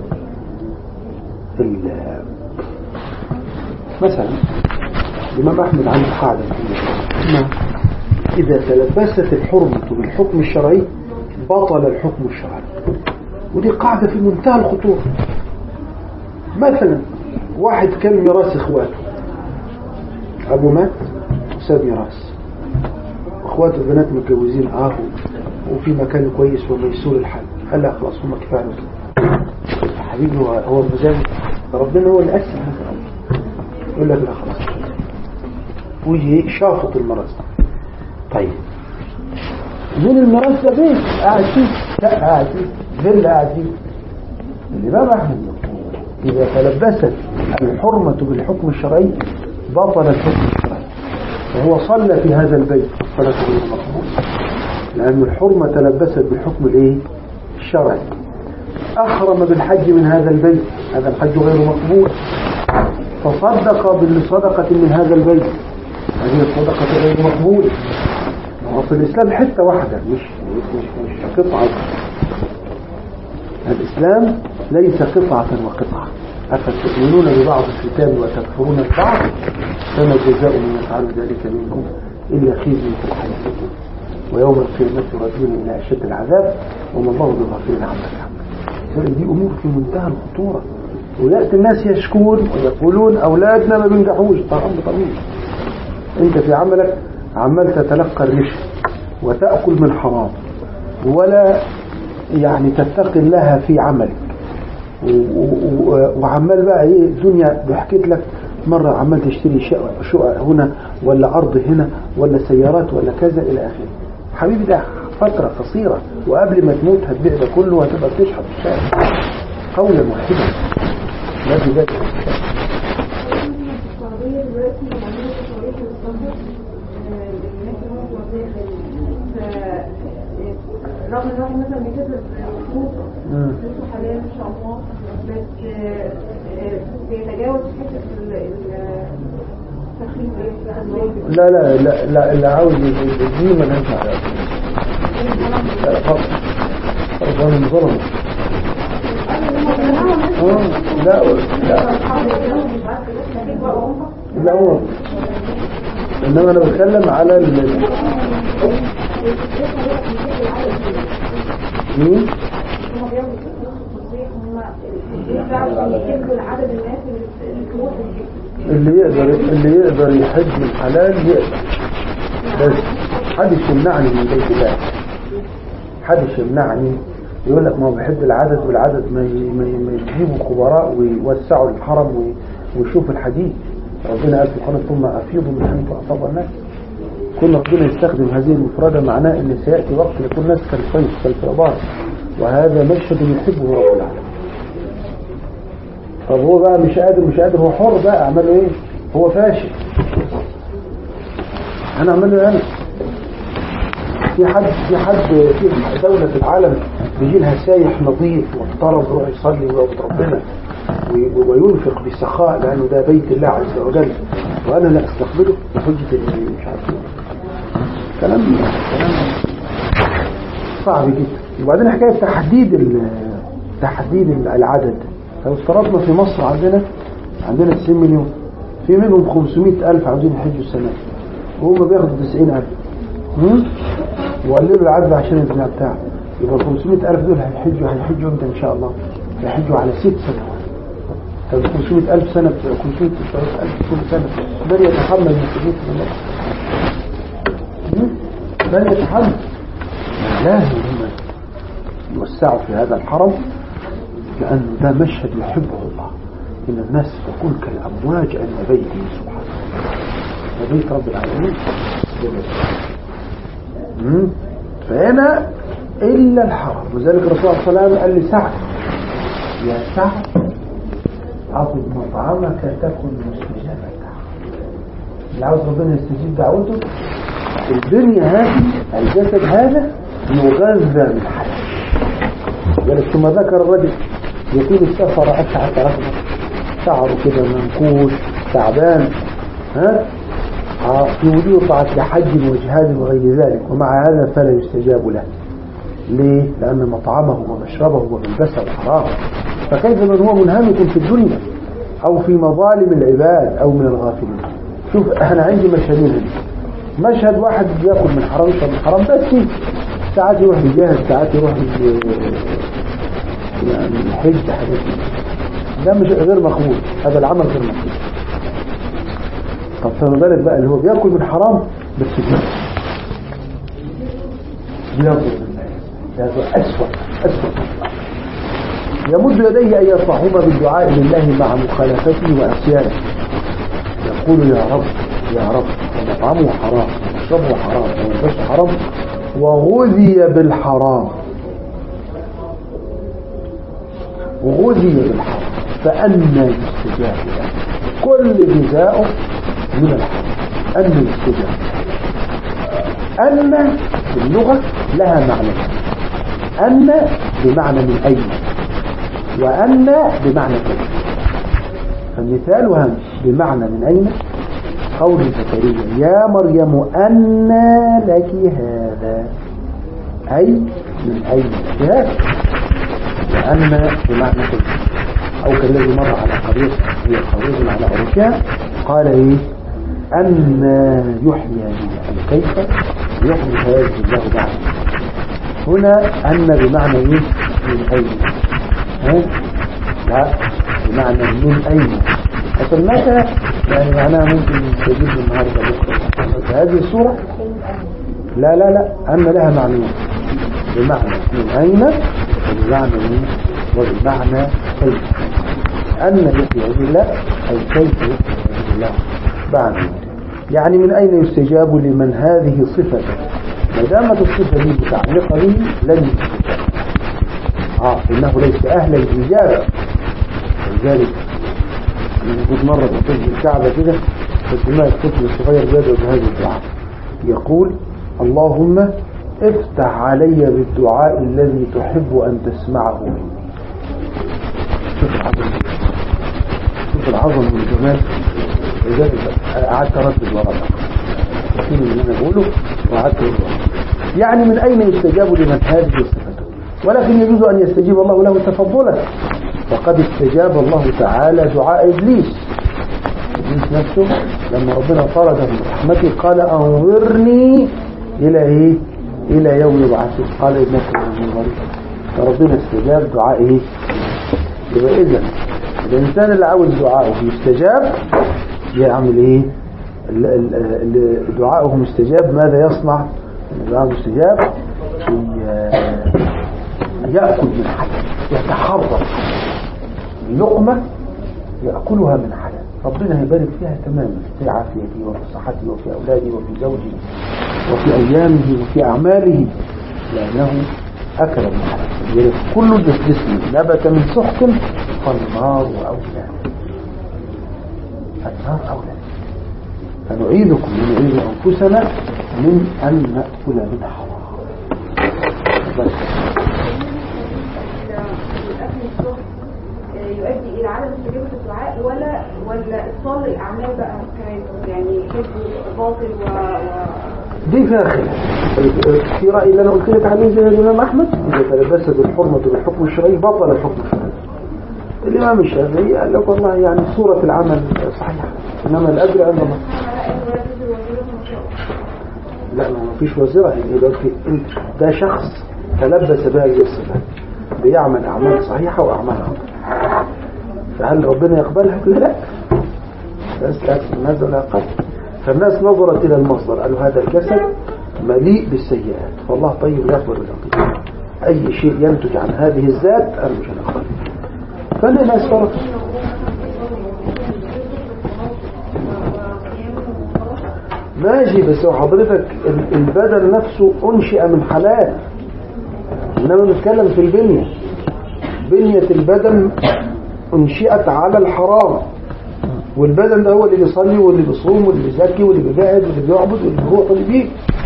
ال- مثلا الإمام أحمد عنده قاعدة مهمة إذا تلبست الحرمة بالحكم الشرعي بطل الحكم الشرعي ودي قاعدة في منتهى الخطورة مثلا واحد كان ميراث إخواته أبو مات وساب ميراث اخواته البنات متجوزين اه وفي مكان كويس وميسور الحال قال لا خلاص هم كفايه كده يا حبيبي هو هو المزاج ربنا هو اللي قسم هذا الامر يقول لك لا خلاص ويجي شافط المرض طيب من الميراث ده بيت قاعد فيه لا قاعد فيه فيلا قاعد فيه الإمام أحمد يقول إذا تلبست الحرمة بالحكم الشرعي بطل الحكم الشرعي وهو صلى في هذا البيت الصلاة غير مقبول لأن الحرمة تلبست بالحكم الايه الشرعي أحرم بالحج من هذا البيت هذا الحج غير مقبول تصدق بالصدقة من هذا البيت هذه الصدقة غير مقبولة وفي الإسلام حتة واحدة مش مش مش قطعة الإسلام ليس قطعة وقطعة أفتؤمنون ببعض الكتاب وتكفرون ببعض فما جزاء من يفعل ذلك منكم إلا خزي في الحياة الدنيا ويوم القيامة يردون إلى أشد العذاب وما الله بغفير عما يعمل دي أمور في منتهى الخطورة ويأتي الناس يشكون ويقولون أولادنا ما بينجحوش طبعا طبيعي أنت في عملك عمال تتلقى الرشوة وتأكل من حرام ولا يعني تتقي الله في عملك وعمال بقى ايه الدنيا بحكيت لك مرة عمال تشتري شقق شقق هنا ولا أرض هنا ولا سيارات ولا كذا إلى آخره حبيبي ده فترة قصيرة وقبل ما تموت هتبيع ده كله وهتبقى بتشحط في الشارع قولا واحدا لا في ذلك السعودية دلوقتي عملية تصاريح للسفر للناس اللي هم في وظيفة خارجية ف رغم ان الواحد مثلا بيسافر فلوس مم. فلوسه حاليا ان شاء الله بس آه، آه، بيتجاوز حتة ال- ال- التخفيف ايه لا لا لا لا اللي عاوز يجي ما ننفع لا خلاص خلاص انا ظلم اه لا لا لا هو انما انا بتكلم على ال مين هم بياخدوا فلوس التصريح هم بيدفعوا يجيبوا العدد الناس اللي اللي تروح الجيش اللي يقدر اللي يقدر يحج من حلال يقدر بس حدش يمنعني من بيت الله حدش يمنعني يقول لك ما هو بيحب العدد والعدد ما ي- ما ي- ما يجيبوا خبراء ويوسعوا الحرم وي- ويشوفوا الحديث ربنا قال في القرآن ثم أفيضوا من حيث أفاض الناس كل ربنا يستخدم هذه المفردة معناه أن سيأتي وقت يكون الناس كالصيف كالفربان وهذا مشهد يحبه رب العالمين طب هو بقى مش قادر مش قادر هو حر بقى اعمله ايه هو فاشل انا اعمله ايه انا في حد في حد في دولة في العالم بيجي لها سايح نظيف محترم يروح يصلي ويعبد ربنا وي- وينفق بسخاء لانه ده بيت الله عز وجل وانا لا استقبله بحجة إني مش عارف إيه. كلام كلام صعب جدا وبعدين حكاية تحديد ال- تحديد العدد لو افترضنا في مصر عندنا عندنا 90 مليون في منهم 500 ألف عاوزين يحجوا السنة وهم بياخدوا 90 ألف هم؟ وقللوا العدد عشان البناء بتاعه يبقى 500 ألف دول هيحجوا هيحجوا امتى إن شاء الله هيحجوا على ست سنوات طب 500 ألف سنة 500 ألف كل سنة من يتحمل مسؤولية الناس من يتحمل لازم هم يوسعوا في هذا الحرم لأنه ده مشهد يحبه الله إن الناس تكون كالأمواج عند بيته سبحانه ده بيت رب العالمين مم. فهنا إلا الحرم وذلك الرسول صلى الله عليه وسلم قال لسعد يا سعد عظم مطعمك تكن مستجابة اللي عاوز ربنا يستجيب دعوته الدنيا هذه الجسد هذا يغذى من حد ولذلك ثم ذكر الرجل يطيل السفر أسعد رحمه شعره كده منكوش تعبان ها آه، في وجوه طاعة لحج وجهاد وغير ذلك ومع هذا فلا يستجاب له ليه؟ لأن مطعمه ومشربه وملبسه حرام فكيف من هو منهمك في الدنيا أو في مظالم العباد أو من الغافلين شوف أنا عندي مشهدين هنا مشهد واحد بياكل من حرام يشرب من حرام بس ساعات يروح يجاهد ساعات يروح ي- يعني يحج حاجات ده مش غير مقبول هذا العمل غير مقبول طب فما بالك بقى اللي هو بياكل من حرام بس بياكل بياكل من الناس هذا أسوأ أسوأ يمد يديه أن يرفعهما بالدعاء لله مع مخالفته وعصيانه يقول يا رب يا رب ومطعمه حرام ومشربه حرام وملبسه حرام وغذي بالحرام غذي بالحرام فأنا يستجاب له كل جزاؤه من الحرام أن يستجاب أن في اللغة لها معنى أن بمعنى من أين وأن بمعنى كيف فمثالها بمعنى من أين قول زكريا يا مريم أنى لك هذا أي من أين جاء وأن بمعنى كيف أو كالذي مر على قرية هي قرية على عروشها قال إيه أن يحيى لي أي كيف يحيي هذه الله بعد هنا أن بمعنى إيه من أين ها؟ لا بمعنى من أين حسب متى يعني معناها ممكن تجيب النهاردة بكرة هذه الصورة لا لا لا أن لها معنيين بمعنى من أين وبمعنى من وبمعنى كيف أن يحيى الله أي كيف يحيى الله بعد يعني من أين يستجاب لمن هذه صفة ما دامت الصفة دي متعلقة به لن يستجاب اه انه ليس اهلا للاجابه ولذلك انا كنت مره كنت في الكعبه كده فسمعت الطفل الصغير بيدعو بهذا الدعاء يقول اللهم افتح علي بالدعاء الذي تحب ان تسمعه مني شوف العظمه شوف العظمه والجمال لذلك قعدت اردد ورا كل اللي انا بقوله وقعدت اردد ورا يعني من اين يستجاب لمن هذه صفته ولكن يجوز ان يستجيب الله له تفضلا فقد استجاب الله تعالى دعاء ابليس ابليس نفسه لما ربنا طرده من رحمته قال انظرني الى ايه الى يوم يبعثون قال انك من المنظرين فربنا استجاب دعاء ايه يبقى اذا الانسان اللي عاوز دعاءه يستجاب يعمل ايه ال- ال- ال- دعاؤه مستجاب ماذا يصنع دعاؤه مستجاب ي- يأكل من حلال يتحرك لقمة يأكلها من حلال ربنا هيبارك فيها تماما في عافيته وفي صحته وفي أولاده وفي زوجه وفي أيامه وفي أعماله لأنه أكل من حلال يعني كل جسم نبت من سحت فالنار أولى النار أولى فنعيذكم ونعيذ أنفسنا من أن نأكل من حرام بس الأكل الصبح يؤدي إلى عدم استجابة الدعاء ولا ولا إبطال الأعمال بقى كمان يعني كذب باطل و, و... دي فيها خلاف في رأي اللي أنا قلت لك عليه زي الإمام أحمد إذا تلبست بالحرمة بالحكم الشرعي بطل الحكم الشرعي الإمام الشافعي قال لك والله يعني صورة العمل صحيحة إنما الأجر عند الله ولا تزر وزيرة مشروع لا ما فيش وزيرة يعني دلوقتي انت ده شخص تلبس بهذه الصفات بيعمل أعمال صحيحة وأعمال خطأ فهل ربنا يقبلها؟ لا بس لكن الناس لا يقبل فالناس نظرت إلى المصدر قالوا هذا الجسد مليء بالسيئات فالله طيب لا يقبل العقيدة أي شيء ينتج عن هذه الذات أنا مش هنقبل فالناس فرق ماشي بس هو حضرتك ال- البدن نفسه أنشئ من حلال إنما نتكلم في البنية بنية البدن أنشئت على الحرام والبدن ده هو اللي بيصلي واللي بيصوم واللي بيزكي واللي بيجاهد واللي بيعبد واللي بيروح واللي بيجي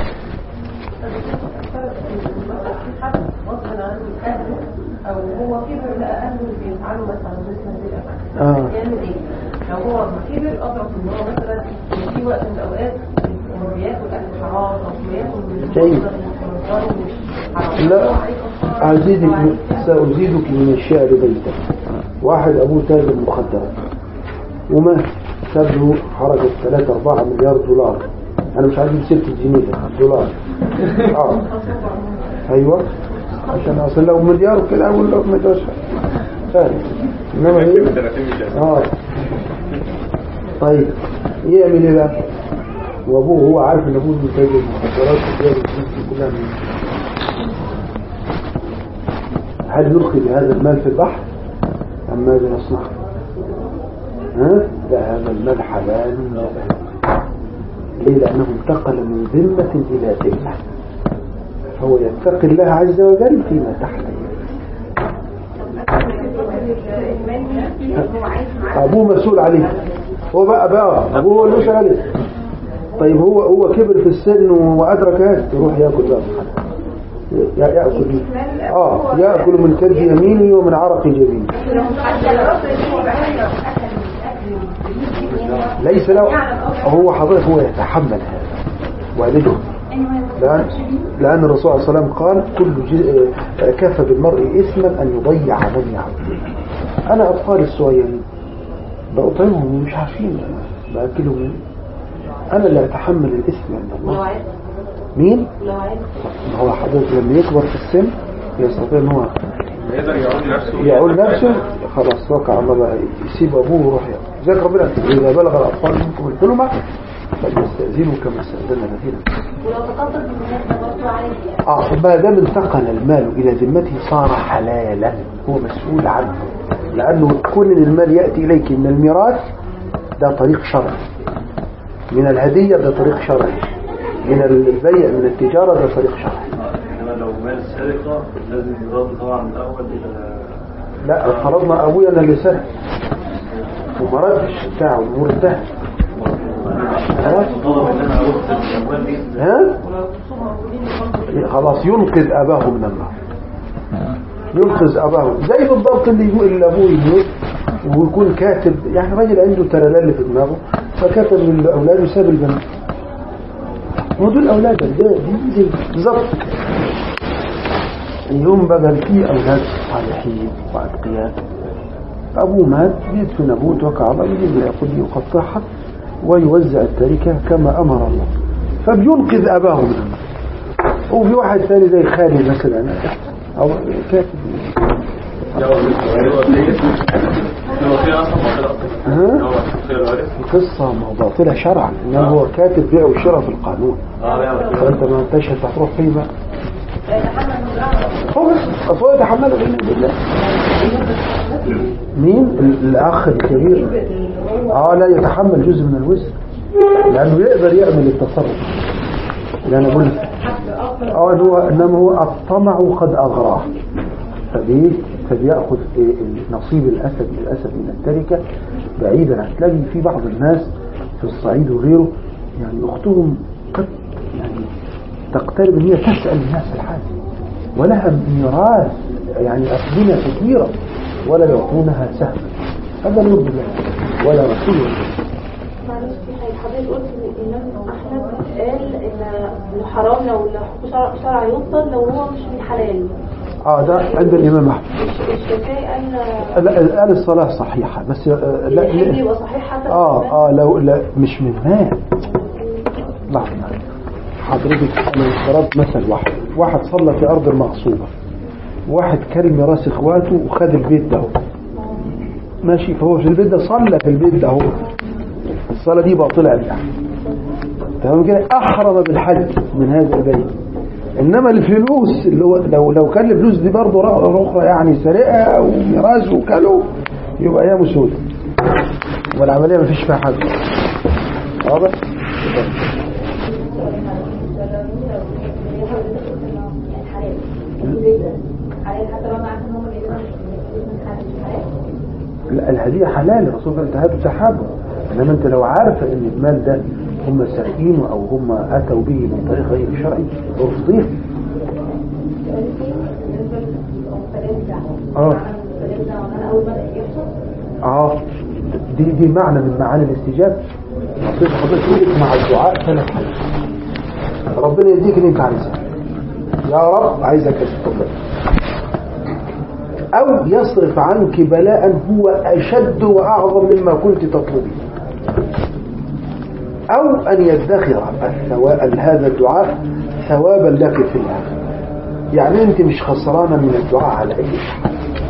غصبا عنه يتأذى او هو كبر لقى اهله بيفعلوا مثلا جسم زي آه. يعمل ايه؟ لو هو كبر ادرك ان هو مثلا في وقت من الاوقات هو بياكل اكل حرام او بياكل من جيد. لا أزيدك سأزيدك من الشعر بيتا واحد أبوه تاجر مخدرات ومات ساب له حركة 3 4 مليار دولار أنا مش عايز سيرة الجنيه ده دولار آه أيوة عشان أصل لو مليار كده أقول له ما يدوش سهل إنما إيه 30 مليون اه طيب يعمل ايه بقى وابوه هو عارف ان ابوه بيتاجر مخدرات وبيعمل الفلوس دي كلها من هل يلقي بهذا المال في البحر ام ماذا يصنع ها لا هذا المال حلال لا ليه لانه انتقل من ذمة الى ذمة فهو يتقي الله عز وجل فيما تحت يده هو عايش معاه ابوه مسؤول عليه هو بقى بقى ابوه هو اللي مسؤول عليه طيب هو هو كبر في السن وادرك هذا يروح ياكل بقى يا- ياكل اه ياكل من كد يمينه ومن عرق جبينه ليس له هو حضرتك هو يتحمل هذا والده لأن, لأن الرسول صلى الله عليه وسلم قال كل جزء كفى بالمرء إثما أن يضيع من يعبد أنا أطفال الصغيرين بأطعمهم مش عارفين بأكلهم أنا اللي أتحمل الإثم عند لو الله عايز مين؟ لو عايز ما هو حضرتك لما يكبر في السن يستطيع ان هو يقدر يعود نفسه يعول نفسه خلاص وقع الله بقى يسيب ابوه ويروح ياكل زي ربنا اذا بلغ الاطفال منكم الحلم فليستاذنوا كما استاذن الذين ولو تقدر بالناس ده برضه عادي يعني اه ما دام انتقل المال الى ذمته صار حلالا هو مسؤول عنه لانه كون إن المال ياتي اليك من الميراث ده طريق شرعي من الهديه ده طريق شرعي من البيع من التجارة ده طريق شرعي انما لو مال سرقه لازم يرد طبعا من الاول الى لا فرضنا ابويا انا اللي سرق وما ردش بتاعه الامور انتهت ها طلب ان انا اروح الاموال دي ها خلاص ينقذ اباه من النار ينقذ اباه زي بالضبط اللي يقول اللي ابوه يموت ويكون كاتب يعني راجل عنده ترلل في دماغه فكتب للاولاد وساب البنات هو دول اولادك ده دي دي بالظبط اليوم بقى في اولاد صالحين واتقياء ابوه مات يدفن ابوه توكل على الله يجيب العقود يقطعها ويوزع التركه كما امر الله فبينقذ اباه من النار وفي واحد ثاني زي خالد مثلا او كاتب لو هو سيد لو في اصلا باطله ها لو في الوارث القصه ما هو باطله شرعا انما هو كاتب بيع وشراء في القانون اه لا فانت ما انتش هتروح فيه بقى يتحمل مزرعه هو بس أصل هو يتحمله بإذن بالله مين ال- الأخ الكبير اه لا يتحمل جزء من الوزن لأنه يقدر يعمل التصرف اللي أنا بقول اه إن هو إنما هو الطمع قد أغراه فبيه فبيأخذ إيه نصيب الأسد الأسد من التركة بعيدا هتلاقي في بعض الناس في الصعيد وغيره يعني أختهم قد يعني تقترب ان هي تسأل الناس الحاجة ولها ميراث يعني أسئلة كثيرة ولا يعطونها سهما هذا لا يرضي الله ولا رسول الله معلش في حاجة حضرتك قلت ان الإمام أحمد قال إن الحرام لو لو شرع, شرع يفضل لو هو مش من حلال اه ده عند الإمام أحمد الش- الشافعي قال لا، قال الصلاة صحيحة بس آه، لا, الحل لا يبقى صحيح حتى اه اه لو لا مش من مال لحظة حضرتك انا ضربت مثل واحد واحد صلى في ارض المغصوبة واحد كل ميراث اخواته وخد البيت ده ماشي فهو في البيت ده صلى في البيت ده الصلاة دي باطلة قبلها تمام كده احرم بالحج من هذا البيت انما الفلوس اللي هو لو لو كان الفلوس دي برضه رغ- اخرى يعني سرقه او ميراث وكله يبقى ايامه سودة والعمليه مفيش فيها حاجه واضح حلال حتى لو انا عارفه ان هم بيقولوا من حلال لا الهديه حلال الرسول قال انتهاته سحابه انما انت لو عارفه ان المال ده هم سارقينه او هم اتوا به من طريق غير شرعي ارفضيه اه اه دي دي معنى من معاني الاستجابه نصيحة حضرتك يقولك مع الدعاء ثلاث حاجات ربنا يديك اللي انت عايزه يا رب عايزك تستقبل او يصرف عنك بلاء هو اشد واعظم مما كنت تطلبين او ان يدخر الثواب هذا الدعاء ثوابا لك في الاخره يعني انت مش خسرانه من الدعاء على اي حال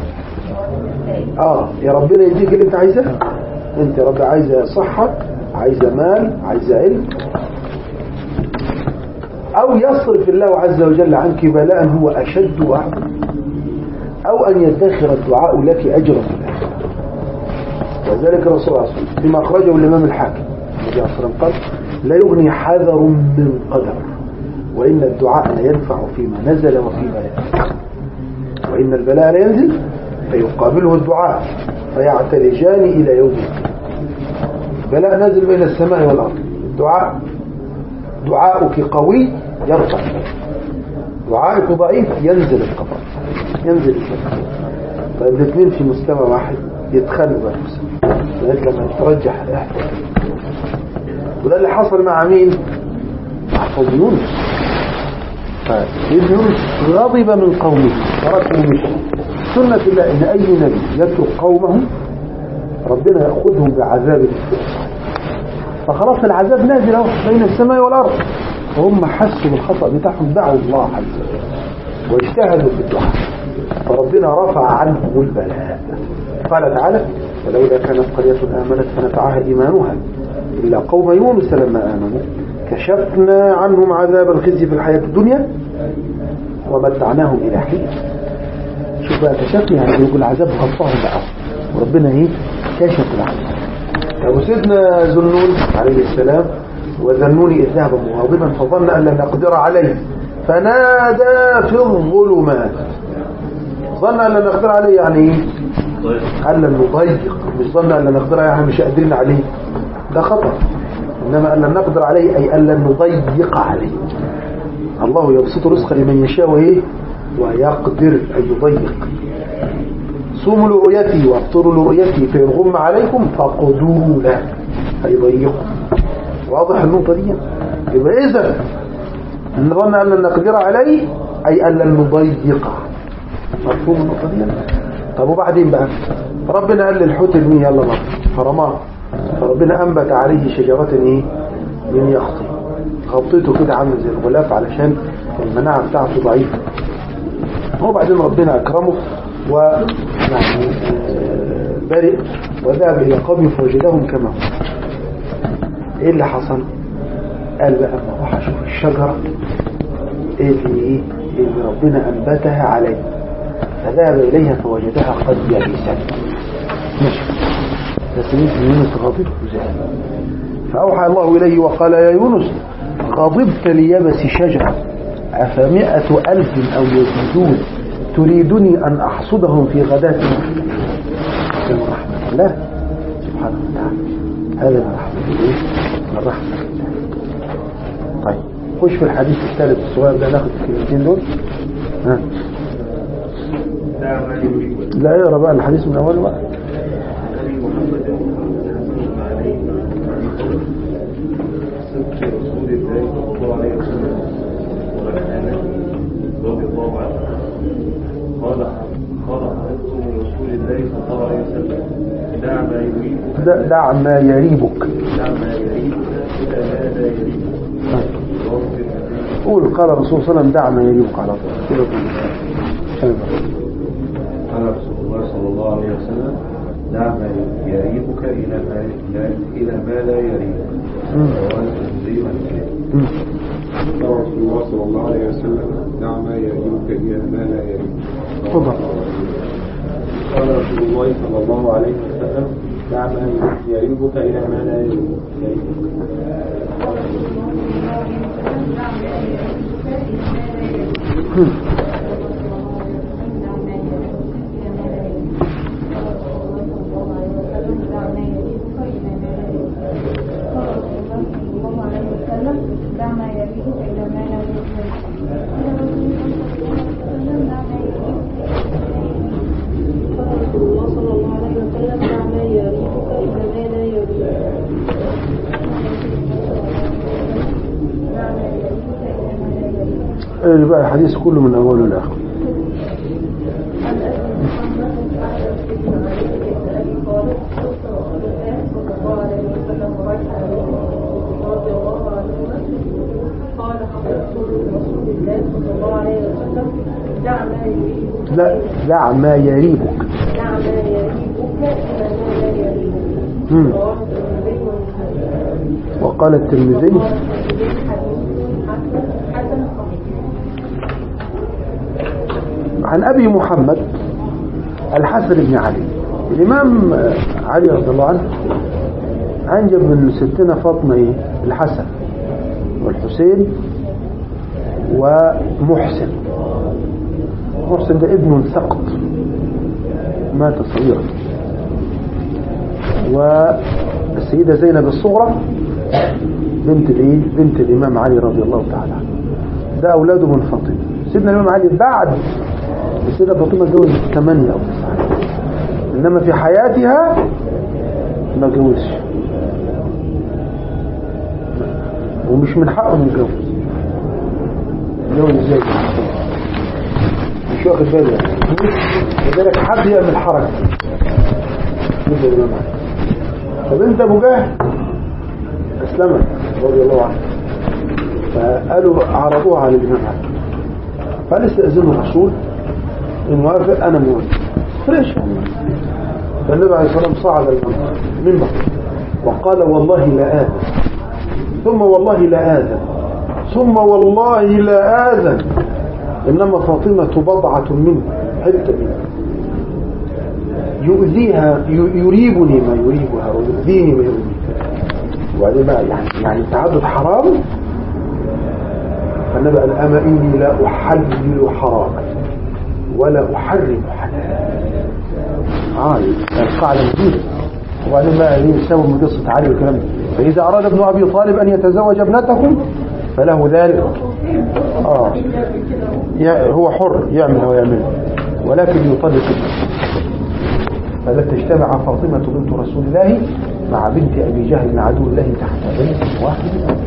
اه يا ربنا يديك اللي انت عايزاه انت يا رب عايزه صحة عايزه مال عايزه علم او يصرف الله عز وجل عنك بلاء هو اشد واعظم او ان يدخر الدعاء لك اجرا في الاخره وذلك الرسول صلى الله عليه وسلم فيما اخرجه الامام الحاكم النبي عليه الصلاه والسلام قال لا يغني حذر من قدر وان الدعاء لا ينفع فيما نزل وفي بلاء وإن البلاء لا ينزل فيقابله الدعاء فيعتلجان إلى يوم القيامة البلاء نازل بين السماء والأرض الدعاء دعاؤك قوي يرفع دعائك ضعيف ينزل القبر ينزل القبر طيب الاثنين في مستوى واحد يتخانقوا بنفسهم لغايه لما يترجح الاحد وده اللي حصل مع مين؟ مع قوم يونس فابن يونس غضب من قومه تركوا مشي سنة الله إن أي نبي يترك قومه ربنا يأخذهم بعذاب الاستئصال فخلاص العذاب نازل اهو بين السماء والأرض وهم حسوا بالخطأ بتاعهم دعوا الله عز وجل واجتهدوا في الدعاء فربنا رفع عنهم البلاء قال تعالى ولولا كانت قرية آمنت فنفعها إيمانها إلا قوم يونس لما آمنوا كشفنا عنهم عذاب الخزي في الحياة الدنيا ومتعناهم إلى حين شوف بقى كشفنا يعني يقول العذاب غطاهم بقى وربنا ايه كشف العذاب أبو سيدنا ذنون عليه السلام وذنوني إذ ذهب مغاضبا فظن أن لن نقدر عليه فنادى في الظلمات ظن أن لن نقدر عليه يعني إيه؟ قال لن نضيق مش ظن أن لن نقدر يعني مش قادرين عليه ده خطأ إنما أن لن نقدر عليه أي أن لن نضيق عليه الله يبسط رزق لمن يشاء وإيه ويقدر أن يضيق صوموا لرؤيته وافطروا لرؤيته فإن غم عليكم فقدوا له هيضيقوا واضح النقطة دي يبقى إذا إن ظن أن لن نقدر عليه أي أن لن نضيق مفهوم النقطة دي طب وبعدين بقى ربنا قال للحوت ارميه يلا بقى فرماه فربنا أنبت عليه شجرة إيه من يخطي غطيته كده عامل زي الغلاف علشان المناعة بتاعته ضعيفة هو بعدين ربنا أكرمه ويعني آه، برئ وذهب إلى قومه فوجدهم كما هم إيه اللي حصل قال بقى ما راح أشوف الشجرة إيه اللي إيه اللي ربنا أنبتها عليه فذهب إليها فوجدها قد يبست ماشي بس يمكن يونس غاضب وزعل فأوحى الله إليه وقال يا يونس غضبت ليبس شجرة أفمئة ألف أو يزيدون تريدني أن أحصدهم في غداة من رحمة الله سبحانه وتعالى هذا من رحمة الله من رحمة الله طيب خش في الحديث الثالث الصغير ده ناخد الكلمتين دول ها لا يقرا بقى الحديث من أوله بقى أبي محمد حسن عليه صدق رسول الله صلى الله عليه وسلم وعن رضي الله عنه قال قال حدثت من رسول الله صلى الله عليه وسلم دع ما يريبك دع- دع ما يريبك دع ما يريبك إلى ما لا يريبك رواه الترمذي. قول قال الرسول صلى الله عليه وسلم دع ما يريبك على طول كده كده. عشان يبقى. قال رسول الله صلى الله عليه وسلم دع ما يريبك إلى ما لا إلى ما لا يريبك مم. رواه الترمذي والنسائي. مم. قال رسول الله صلى الله عليه وسلم دع ما يريبك إلى ما لا يريبك اتفضل قال رسول الله صلى الله عليه وسلم دع ما يريبك إلى ما لا يريبك مم. دع ما يريدك إلى ما لا يريدك قال رسول الله صلى الله عليه وسلم دع ما يريدك إلى ما لا يريدك دع ما يريدك إلى ما لا يريدك اللي بقى الحديث كله من أوله لآخره عن أبي محمد أحمد بن علي بن أبي طالب أسر الآن صلى الله عليه وسلم ورجع رضي الله عنهما قال حفظت رسول الله صلى الله عليه وسلم دع ما يريبك لا دع ما يريبك دع ما يريبك إلى ما لا يريبك مم. رواه الترمذي والنسائي وقال الترمذي قال الترمذي حديث حسن حسن صحيح عن أبي محمد الحسن بن علي الإمام علي رضي الله عنه أنجب من ستنا فاطمة إيه؟ الحسن والحسين ومحسن محسن ده ابن سقط مات صغيرا والسيدة زينب الصغرى بنت الايه بنت الإمام علي رضي الله تعالى عنه ده أولاده من فاطمة سيدنا الإمام علي بعد السيدة فاطمة اتجوزت ثمانية أو تسعة إنما في حياتها ما اتجوزش ومش من حقه انه يتجوز يتجوز ازاي مش واخد بالي يعني. لذلك حد يعمل حركة ضد الإمام علي فبنت أبو جهل أسلمت رضي الله عنه فقالوا عرضوها على الإمام علي فقال استأذنوا الرسول إن وافق أنا موافق فريش يعني فالنبي عليه الصلاة والسلام صعد المنبر وقال والله لا آذن ثم والله لا آذن ثم والله لا آذن إنما فاطمة بضعة منه حتة منه يؤذيها ي- يريبني ما يريبها ويؤذيني ما يؤذيها وبعدين بقى يعني يعني التعدد حرام فالنبي قال أما إني لا أحلل حراما ولا أحرم حلالا آه القاعدة جديدة وبعدين بقى ايه يساوي من قصة علي والكلام ده فإذا أراد ابن أبي طالب أن يتزوج ابنتكم فله ذلك آه يا- هو حر يعمل هو يعمل ولكن يطلق ابنته فلا تجتمع فاطمة بنت رسول الله مع بنت أبي جهل عدو الله تحت بيت واحد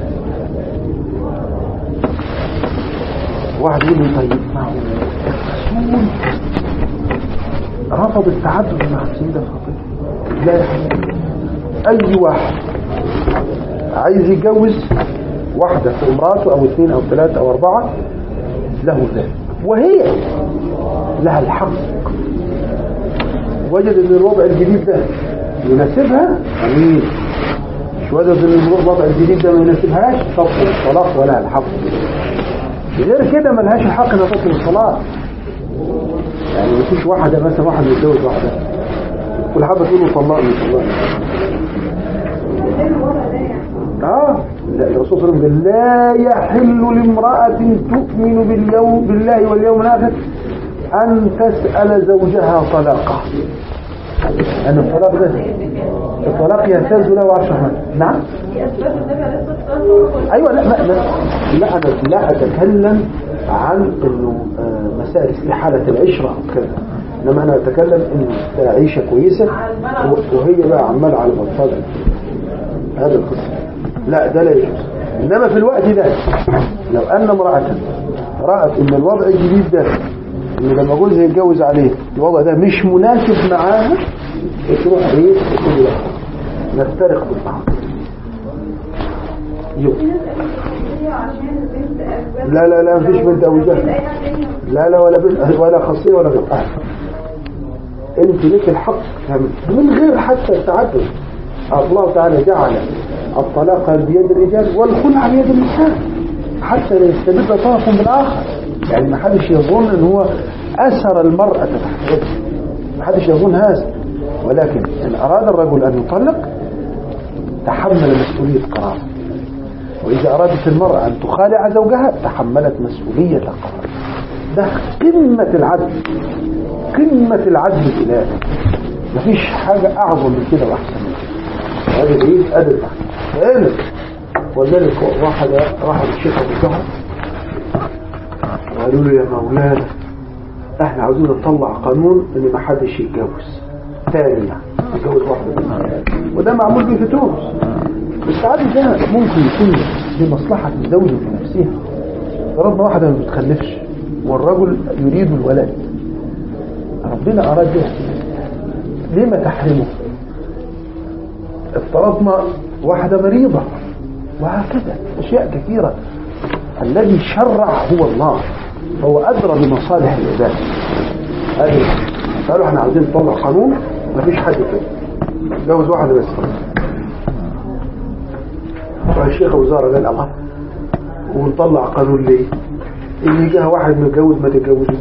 واحد يقول لي طيب ما هو الرسول رفض التعدد مع السيدة فاطمة لا يا حبيبي أي واحد عايز يتجوز واحدة في امراته أو اثنين أو ثلاثة أو أربعة له ذلك وهي لها الحق وجد ان الوضع الجديد ده يناسبها امين مش وجد ان الوضع الجديد ده ما يناسبهاش تطلب الطلاق ولا الحق غير كده ما لهاش الحق انها تطلب الطلاق يعني ما فيش واحده مثلا واحد يتجوز واحده كل حاجه تقول له طلقني طلقني اه لا الرسول صلى الله عليه وسلم قال لا يحل لامرأة تؤمن باليوم بالله واليوم الآخر أن تسأل زوجها طلاقه أن الطلاق ده الطلاق يهتز له عرش الرحمن نعم في اسباب النبي عليه الصلاه والسلام ايوه لا لا لا, لا انا لا اتكلم عن انه آه، مسائل استحاله العشره او كذا انما انا اتكلم انه عيشه كويسه و- وهي بقى عمال على بطال هذا القصه لا ده لا يجوز انما في الوقت ده لو ان امراه رات ان الوضع الجديد ده ان لما جوزها يتجوز عليه الوضع ده مش مناسب معاها تروح ايه تقول لا نفترق بالبعض يو. لا لا لا مفيش بنت ابو جهل لا لا ولا بنت ولا خاصيه ولا غير أهل. انت لك الحق تعمل من غير حتى التعدد الله تعالى جعل الطلاق بيد الرجال والخلع بيد النساء حتى لا يستبد طرف بالاخر يعني ما حدش يظن ان هو اثر المراه تحت يده ما حدش يظن هذا ولكن ان اراد الرجل ان يطلق تحمل مسؤوليه قراره وإذا أرادت المرأة أن تخالع زوجها تحملت مسؤولية القرار ده قمة العدل قمة العدل الإلهي مفيش حاجة أعظم من كده وأحسن من كده هذا إيه أدب علم ولذلك واحد واحد الشيخ أبو الزهر وقالوا له يا مولانا احنا عاوزين نطلع قانون ان ما حدش يتجوز تاني يعني يتجوز واحدة بس. وده معمول به في تونس التعدد ده ممكن يكون لمصلحة الزوج في نفسها فربنا واحدة ما بتخلفش والرجل يريد الولد ربنا أراد ده ليه ما تحرمه افترضنا واحدة مريضة وهكذا أشياء كثيرة الذي شرع هو الله هو أدرى بمصالح العباد هذه قالوا احنا عاوزين نطلع قانون ما فيش حد كده جوز واحدة بس والشيخ وزارة قال الله ونطلع قانون ليه اللي جه واحد متجوز ما تتجوزوش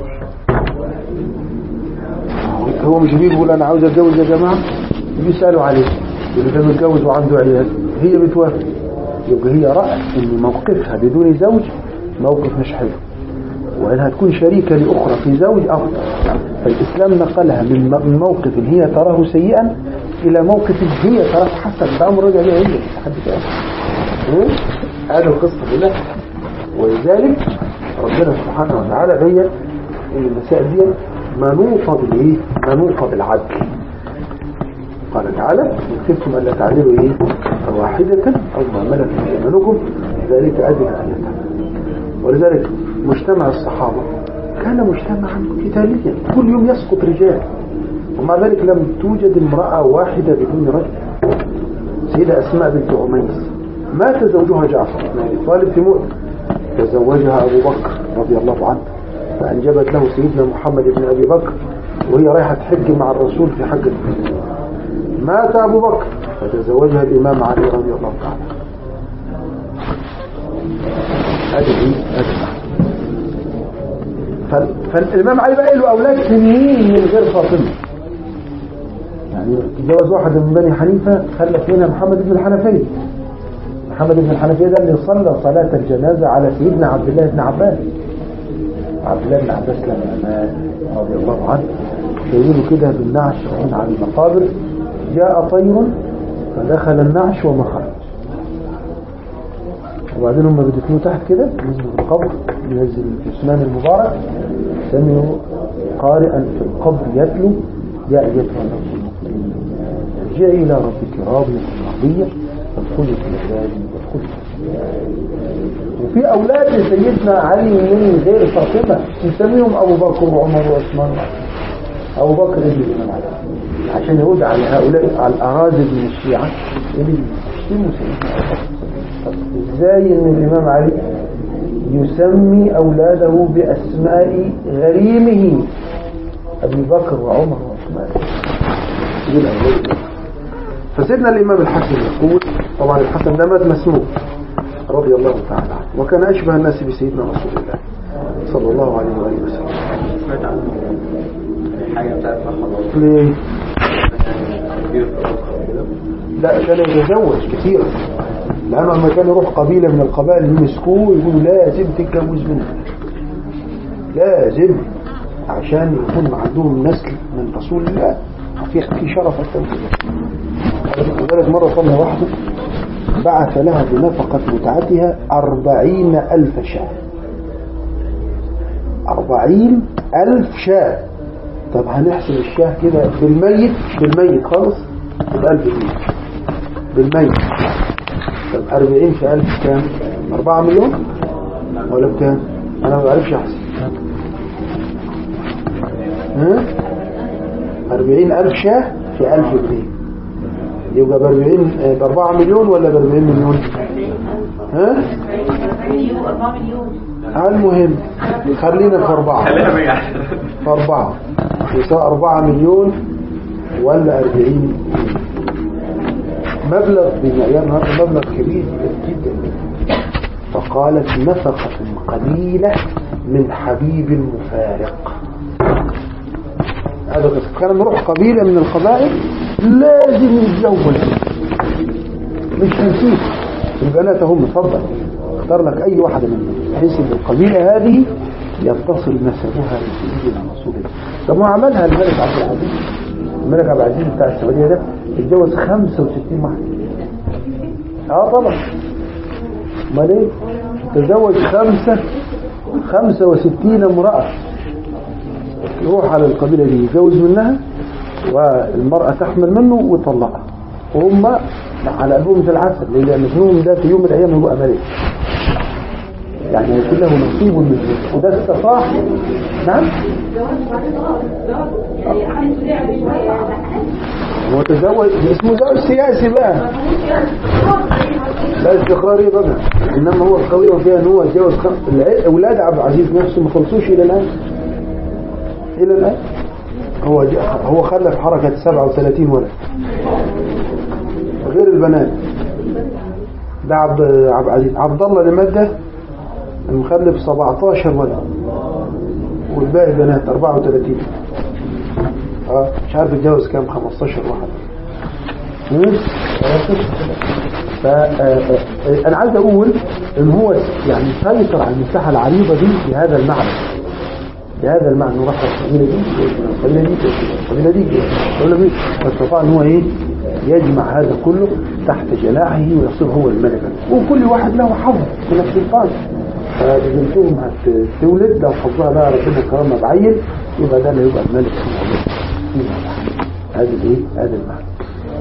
هو مش بيقول انا عاوز اتجوز يا جماعه بيسالوا عليه اللي ده متجوز وعنده عيال هي بتوافق يبقى هي رأت ان موقفها بدون زوج موقف مش حلو وانها تكون شريكه لاخرى في زوج افضل فالاسلام نقلها من م- من موقف هي تراه سيئا الى موقف هي تراه حسن ده امر رجع ليه هي مش حد تاني إيه؟ هذا القصه كلها ولذلك ربنا سبحانه وتعالى بين ان المسائل دي منوطه بالايه؟ منوطه بالعدل قال تعالى إن خفتم ألا تعدلوا إيه فواحدة أو ما ملكت أيمانكم ذلك أدنى أن يتقوا ولذلك مجتمع الصحابة كان مجتمعا قتاليا كل يوم يسقط رجال ومع ذلك لم توجد امرأة واحدة بدون رجل سيدة أسماء بنت عميس مات زوجها جعفر بن أبي طالب في مؤتة تزوجها أبو بكر رضي الله عنه فأنجبت له سيدنا محمد بن أبي بكر وهي رايحة تحج مع الرسول في حجة الوداع مات أبو بكر فتزوجها الإمام علي رضي الله تعالى هذه هي هذه فال- فالإمام علي بقى له أولاد سنين من غير فاطمة يعني تجوز واحد من بني حنيفة خلف منها محمد بن الحنفية محمد بن الحنفية ده اللي صلى صلاة الجنازة على سيدنا عبد الله بن عباس عبد الله بن عباس لما مات رضي الله عنه شايله كده بالنعش رايحين على المقابر جاء طير فدخل النعش وما خرج وبعدين هم بدفنوه تحت كده نزلوا في القبر ينزل الجثمان المبارك سمعوا قارئا في القبر يتلو يا ايتها النفس المطمئنه ارجعي الى ربك راضيه مرضيه فادخلي في عبادي وادخلي في جنتي. وفي اولاد سيدنا علي من غير فاطمه نسميهم ابو بكر وعمر وعثمان ابو بكر ابن الامام علي عشان يرد على هؤلاء على الاراذل من الشيعه اللي بيشتموا سيدنا ابو بكر طب ازاي ان الامام علي يسمي اولاده باسماء غريمه ابي بكر وعمر وعثمان دول أولاد. فسيدنا الامام الحسن يقول طبعا الحسن ده مات مسموم رضي الله تعالى عنه وكان اشبه الناس بسيدنا رسول الله صلى الله عليه واله وسلم سمعت عنه حاجة بتاعت خلاص ليه؟ كبير في الأرض كده لا كان يتزوج كثيرا لأنه لما كان يروح قبيلة من القبائل يمسكوه يقولوا لازم تتجوز منه لازم عشان يكون عندهم نسل من رسول الله في في شرف التوحيد لذلك مرة صلى وحده بعث لها بنفقة متعتها أربعين ألف شاة أربعين ألف شاة طب هنحسب الشاه كده بالميت بالميت خالص يبقى ألف جنيه بالميت طب أربعين في ألف كام أربعة مليون ولا بكام أنا ما بعرفش أحسب ها أربعين ألف شاه في ألف جنيه يبقى بأربعين بأربعة مليون ولا بأربعين مليون ها مليون 4 مليون المهم خلينا في أربعة في أربعة يساوي أربعة مليون ولا أربعين مبلغ بمعيار النهارده مبلغ كبير جدا فقالت نفقة قليلة من حبيب المفارق هذا قصة كان نروح قبيلة من القبائل لازم يتزوج مش هنسيب البنات هم اتفضل اختار لك اي واحدة منهم بحيث ان القبيلة هذه يتصل نسبها بسيدنا رسول الله طب ما عملها الملك عبد العزيز الملك عبد العزيز بتاع السعودية ده اتجوز 65 واحدة اه طبعا امال ايه تزوج خمسة 65 امرأة يروح على القبيلة دي يتجوز منها والمرأة تحمل منه ويطلقها وهم على قلبهم زي العسل لأن ابنهم ده في يوم من الأيام هو ملك يعني هيكون له نصيب من ذلك وده استطاع نعم هو تزوج اسمه زوج سياسي بقى لا استقراري بقى انما هو القضيه فيها ان هو اتجوز خم- الع- اولاد عبد العزيز نفسه ما خلصوش الى الان الى الان هو ج- هو خلف حركه 37 ولد غير البنات ده عبد عبد العزيز عبد الله اللي مات ده المخلف 17 ولد والباقي بنات 34 اه مش عارف اتجوز كام 15 واحد مم؟ ف آه، آه، آه، انا عايز اقول ان هو يعني سيطر على المساحه العريضه دي في هذا المعنى بهذا المعنى انه راح القبيله دي القبيله دي القبيله دي القبيله دي فاستطاع ان هو ايه يجمع هذا كله تحت جناحه ويصير هو الملك وكل واحد له حظ من السلطان فبنتهم هتولد لو حظها بقى ربنا كرمها بعيل يبقى ده اللي يبقى الملك فيها هذا الايه هذا المعنى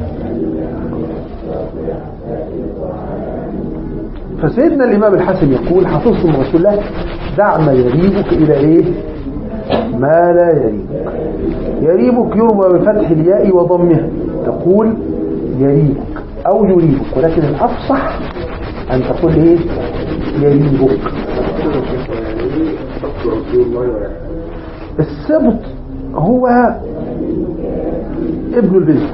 فسيدنا الإمام الحسن يقول حفظت من رسول الله دع ما يريبك إلى إيه ما لا يريبك يريبك يروى بفتح الياء وضمها تقول يريبك أو يريبك ولكن الأفصح أن تقول إيه يريبك السبط هو ابن البنت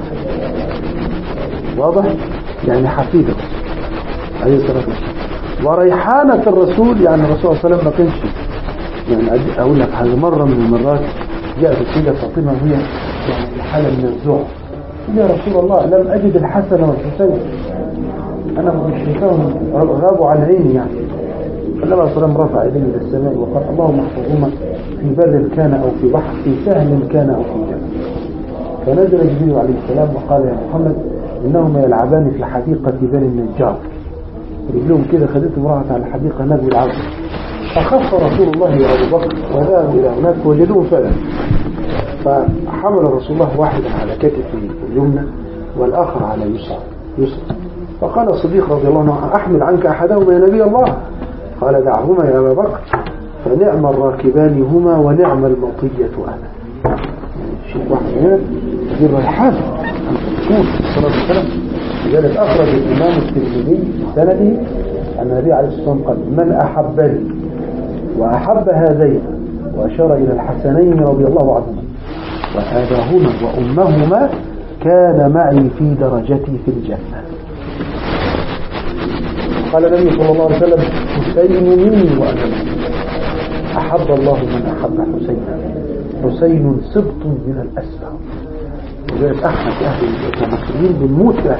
واضح يعني حفيده عليه الصلاة والسلام وريحانة الرسول يعني الرسول صلى الله عليه وسلم ما كانش يعني أدي- أقول لك حاجة مرة من المرات جاءت السيدة فاطمة وهي يعني في حالة من الذعر يا رسول الله لم أجد الحسن والحسين أنا مش شايفاهم غابوا عن عيني يعني فالنبي صلى الله عليه وسلم رفع يديه إلى السماء وقال اللهم احفظهما في بر كان أو في بحر في سهل كان أو في جبل فنزل جبريل عليه السلام وقال يا محمد إنهما يلعبان في حديقة بني النجار رجلهم كده خدتهم راحت على الحديقة هناك بالعرض فخف رسول الله يا أبو بكر وذهب إلى هناك وجدوه فعلا فحمل رسول الله واحدا على كتفه اليمنى والآخر على يسرى يسرى فقال الصديق رضي الله عنه أحمل عنك أحدهما يا نبي الله قال دعهما يا أبا بكر فنعم الراكبان هما ونعم المطية أنا شيء واحد هنا دي الريحان الرسول صلى الله عليه وسلم لذلك أخرج الإمام الترمذي في سنده أن النبي عليه الصلاة والسلام قال من أحبني وأحب هذين وأشار إلى الحسنين رضي الله عنهما وآباهما وأمهما كان معي في درجتي في الجنة قال النبي صلى الله عليه وسلم حسين مني وأنا مني أحب الله من أحب حسينا حسين سبط من الأسباب وذلك احنا في اهل المصريين بنموت في اهل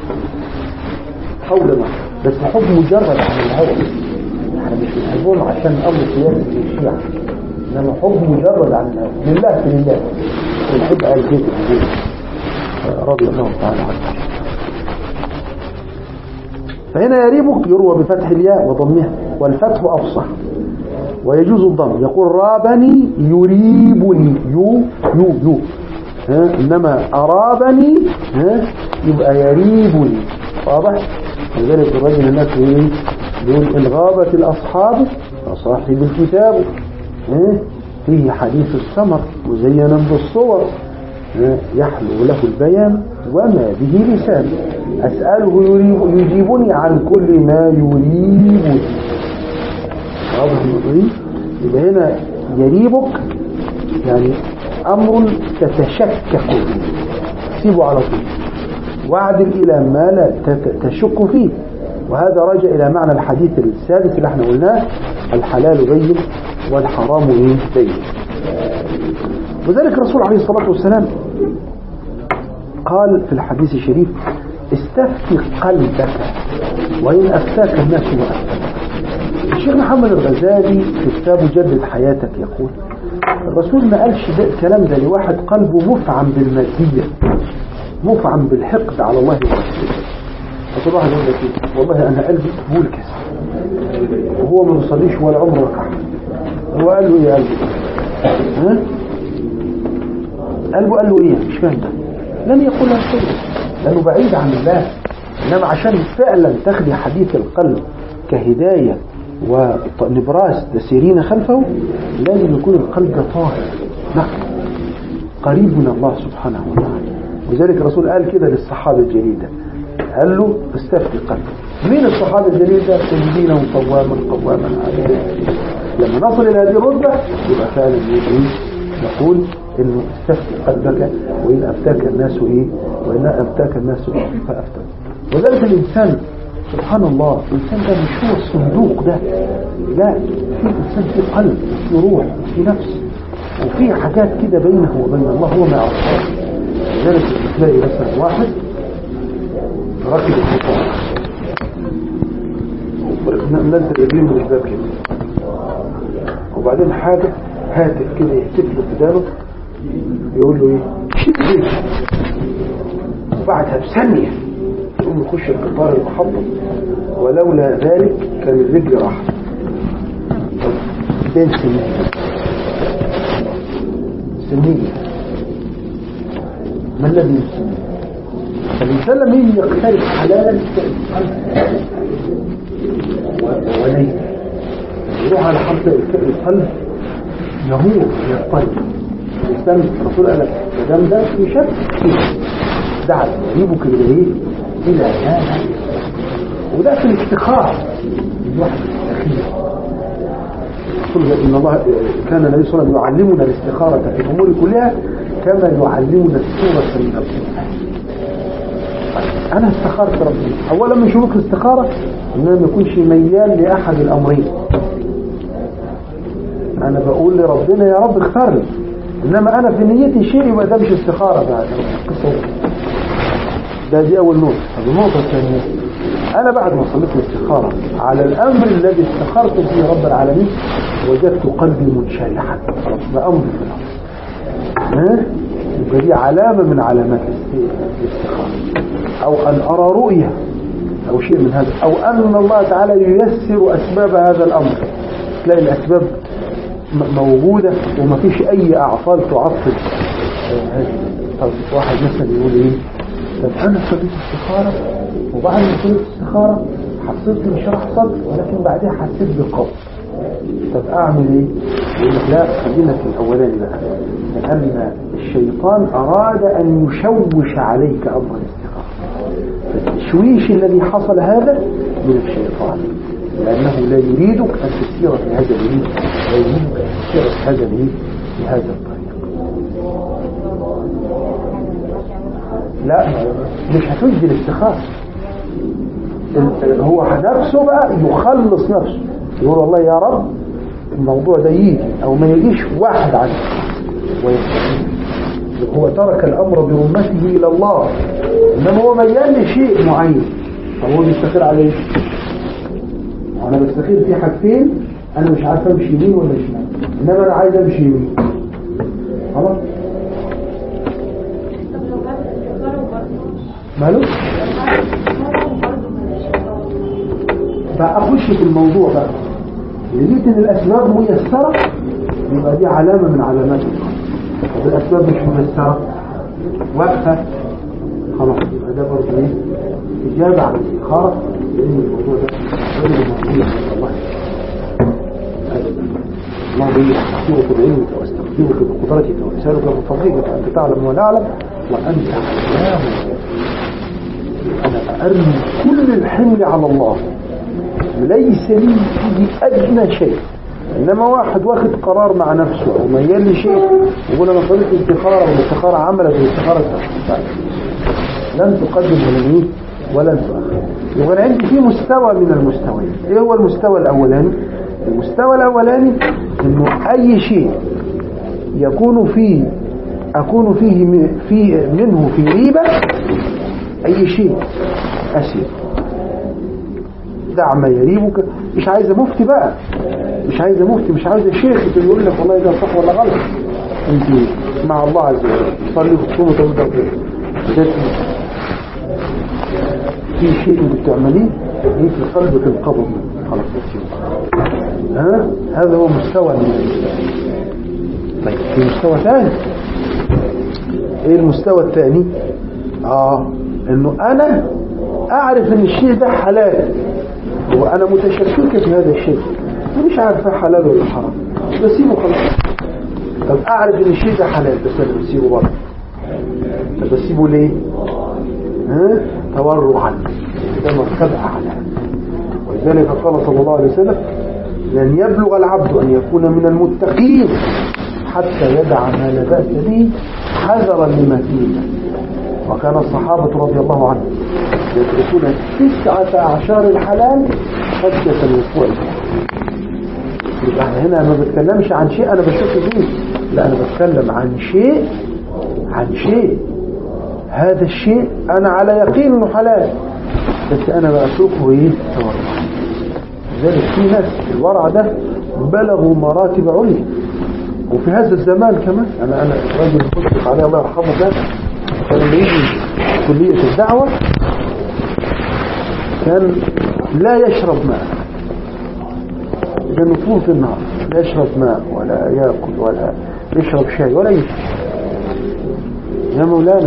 حول ما بس حب مجرد عن الهوى احنا مش بنحبهم عشان امر سياسي في الشيعة انما حب مجرد عن الهوى لله في لله ونحب اهل البيت البيت رضي الله تعالى عنه فهنا يريبك يروى بفتح الياء وضمها والفتح افصح ويجوز الضم يقول رابني يريبني يو يو يو ها إنما أرابني ها يبقى يريبني واضح لذلك الرجل الناس ايه يقول إن غابت الأصحاب فصاحب الكتاب ها فيه حديث السمر مزينا بالصور ها يحلو له البيان وما به لسان أسأله يريب يجيبني عن كل ما يريبني واضح المطلوب يبقى هنا يريبك يعني أمر تتشكك فيه سيبه على طول واعدل إلى ما لا تشك فيه وهذا رجع إلى معنى الحديث السادس اللي احنا قلناه الحلال بين والحرام ايه بين وذلك الرسول عليه الصلاة والسلام قال في الحديث الشريف استفتي قلبك وإن أفتاك الناس وأفتاك الشيخ محمد الغزالي في كتابه جدد حياتك يقول الرسول ما قالش ده الكلام ده لواحد قلبه مفعم بالمادية مفعم بالحقد على الله ورسوله فطول واحد يقول لك والله أنا قلبي مولكس وهو ما بيصليش ولا عمره ركعة هو قال له ايه قلبه ها قلبه قال له ايه مش فاهم ده لم يقول له كده لأنه بعيد عن الله إنما عشان فعلا تخلي حديث القلب كهداية ونبراس تسيرين خلفه لازم يكون القلب طاهر نقي قريب من الله سبحانه وتعالى وذلك الرسول قال كده للصحابة الجليدة قال له استفتي قلبك مين الصحابة الجليدة تجدينه قواما قواما عليه لما نصل إلى هذه الرتبة يبقى فعلا ايه نقول انه استفتي قلبك وإن أفتاك الناس إيه وإن أفتاك الناس فأفتك وذلك الإنسان سبحان الله الإنسان ده مش هو الصندوق ده لا في إنسان في قلب في روح في نفس وفي حاجات كده بينه وبين الله هو ما يعرفهاش لذلك تلاقي مثلا واحد راكب الحصان نزل ايديه من الباب كده وبعدين حاجة هاتف كده يهتف له قدامه يقول له ايه شد وبعدها بثانية يقوم يخش القطار المحطم ولولا ذلك كان الرجل راح بين سنين سنية ما الذي يسمى فالإنسان لما يجي يقترب حلالا وليس يروح على حرف القلب يموت يضطرب الإنسان الرسول قال لك دام ده في شك فيه دعا يجيبك إلى إيه؟ إلى لا لا وده في الافتخار الواحد الأخير يقول إن الله كان النبي صلى الله عليه وسلم يعلمنا الاستخارة في الأمور كلها كما يعلمنا السورة من القرآن أنا استخارت ربي أولا من شروط الاستخارة إن ما يكونش ميال لأحد الأمرين أنا بقول لربنا يا رب اختار لي إنما أنا في نيتي شيء يبقى ده مش استخارة بقى قصة ده دي أول نقطة طب النقطة الثانية أنا بعد ما صليت الاستخارة على الأمر الذي استخرت فيه رب العالمين وجدت قلبي منشرحا خلاص ده أمر في الأمر ها؟ يبقى دي علامة من علامات الاستخارة أو أن أرى رؤية أو شيء من هذا أو أن الله تعالى ييسر أسباب هذا الأمر تلاقي الأسباب م- موجودة وما فيش أي أعطال تعطل آه، هذه طب واحد مثلا يقول إيه طب أنا صليت استخارة وبعد ما صليت استخارة حسيت بانشراح صدر ولكن بعدها حسيت بقبض طب أعمل إيه؟ يقول لك لا خلينا في الأولاني بقى لأن الشيطان أراد أن يشوش عليك أمر الاستخارة التشويش الذي حصل هذا من الشيطان لأنه لا يريدك أن تسير في هذا اليمين لا يريدك أن تسير في هذا اليمين في هذا الطريق لا مش هتجدي الاستخارة ال- هو نفسه بقى يخلص نفسه يقول والله يا رب الموضوع ده يجي او ما يجيش واحد عنه ويستخير هو ترك الامر برمته الى الله انما هو ميال لشيء معين طب هو بيستخير على ايه وانا بستخير في حاجتين انا مش عارف امشي يمين ولا شمال انما انا عايز امشي يمين خلاص طب لو بعد الاستخارة وبرضه ماله برضه من الشيطان بقى اخش في الموضوع بقى لقيت ان الاسباب ميسره يبقى دي علامه من علامات الخير. طب الاسباب مش ميسره واقفه خلاص يبقى ده برضه ايه اجابه على الاستخاره لان الموضوع ده غير مقبول عند الله الله بي استغفرك بعلمك واستغفرك بقدرتك واسالك من فضلك فانت تعلم ولا اعلم وانت علام انا ارمي كل الحمل على الله ليس لي فيه أدنى شيء إنما واحد واخد قرار مع نفسه أو ميال لشيء يقول أنا صليت الاستخارة والاستخارة عملت والاستخارة تحت لن تقدم ولا ايه ولن تؤخر يبقى أنا عندي في مستوى من المستويات إيه هو المستوى الأولاني المستوى الأولاني إنه أي شيء يكون فيه أكون فيه م- في منه في ريبة أي شيء أسير دع ما يريبك مش عايزة مفتي بقى مش عايزة مفتي مش عايزة شيخ يقول لك والله ده صح ولا غلط انت مع الله عز وجل صلي وتصوم وتبدا ده في شيء انت بتعمليه ايه في قلبك القبض خلاص تسيبه ها هذا هو مستوى من الإسلام. طيب في مستوى ثاني ايه المستوى الثاني اه انه انا اعرف ان الشيء ده حلال وانا متشككه في هذا الشيء مش عارفه حلال ولا حرام بسيبه خلاص طب اعرف ان الشيء ده حلال بس انا بسيبه برضه طب بسيبه ليه ها تورعا ده مرتبه اعلى ولذلك قال صلى الله عليه وسلم لن يبلغ العبد ان يكون من المتقين حتى يدع ما لا باس به حذرا لما فيه وكان الصحابة رضي الله عنهم يتركون تسعة أعشار الحلال خشية الوقوع فيه يبقى احنا هنا ما بتكلمش عن شيء أنا بشوف فيه لا أنا بتكلم عن شيء عن شيء هذا الشيء أنا على يقين إنه حلال بس أنا بشوفه إيه تورع لذلك في ناس الورع ده بلغوا مراتب عليا وفي هذا الزمان كمان أنا أنا راجل مشرف عليه الله يرحمه كان كان لما يجي كلية الدعوة كان لا يشرب ماء لأنه طول في النهار لا يشرب ماء ولا يأكل ولا يشرب شاي ولا يشرب يا مولانا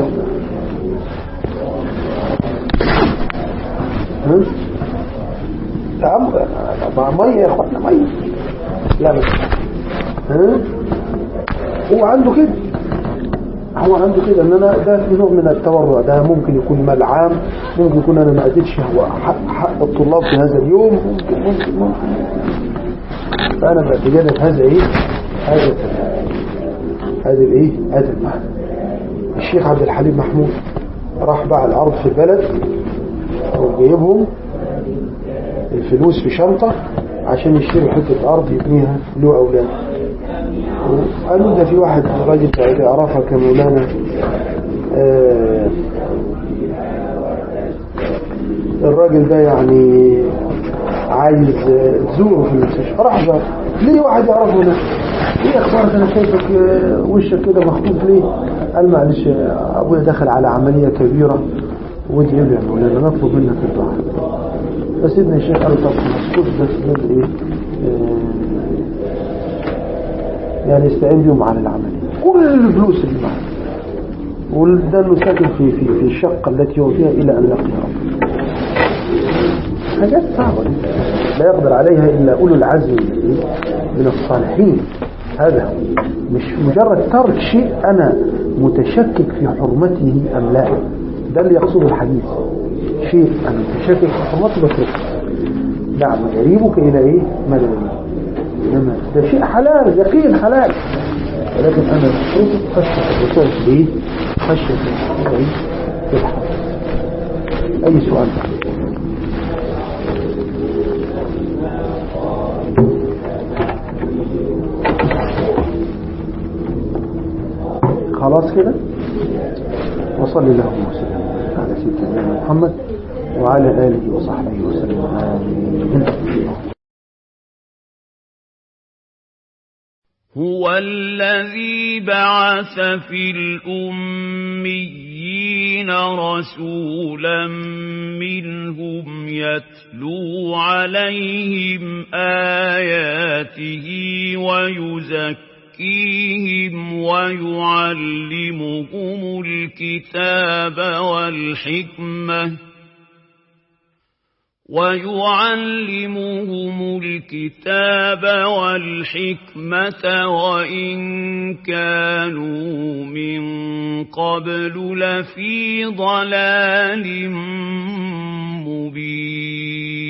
ها؟ تعم مع مية يا اخوانا مية لا بس ها هو عنده كده هو عنده كده ان انا ده في نوع من التورع ده ممكن يكون ملعام ممكن يكون انا ما اديتش هو حق, حق الطلاب في هذا اليوم ممكن ممكن ممكن فانا بتجنب هذا ايه هذا التفاعل. هذا الايه هذا المعنى الشيخ عبد الحليم محمود راح باع الارض في البلد وجايبهم الفلوس في شنطة عشان يشتري حتة أرض يبنيها له أولاد قالوا ده في واحد راجل بعيد يعرفها كمولانا آه الراجل ده يعني عايز تزوره في المستشفى راح زار ليه واحد يعرفه هنا ايه اخبارك انا شايفك آه، وشك كده مخطوف ليه قال معلش آه، ابويا دخل على عملية كبيرة وادعي له يا مولانا نطلب منك الدعاء فسيدنا الشيخ قال له طب مسكوت بس دول ايه آه، يعني استعين بيهم على العملية كل الفلوس اللي معاه وده انه ساكن في في في الشقة التي هو فيها الى ان لقي ربه حاجات صعبة دي. لا يقدر عليها إلا أولو العزم من الإيه؟ من الصالحين هذا هو. مش مجرد ترك شيء أنا متشكك في حرمته أم لا ده اللي يقصده الحديث شيء أنا متشكك في حرمته بتركه نعم يريبك إلى إيه ما لا يريبك. إنما ده شيء حلال يقين حلال ولكن أنا بتركه خشية الرسول ليه خشية الرسول في الحرام أي سؤال بقى خلاص كده وصلي اللهم وسلم على سيدنا محمد وعلى آله وصحبه وسلم آمين هو الذي بعث في الأميين رسولا منهم يتلو عليهم آياته ويزكيهم ويعلمهم الكتاب والحكمة ويعلمهم الكتاب والحكمة وإن كانوا من قبل لفي ضلال مبين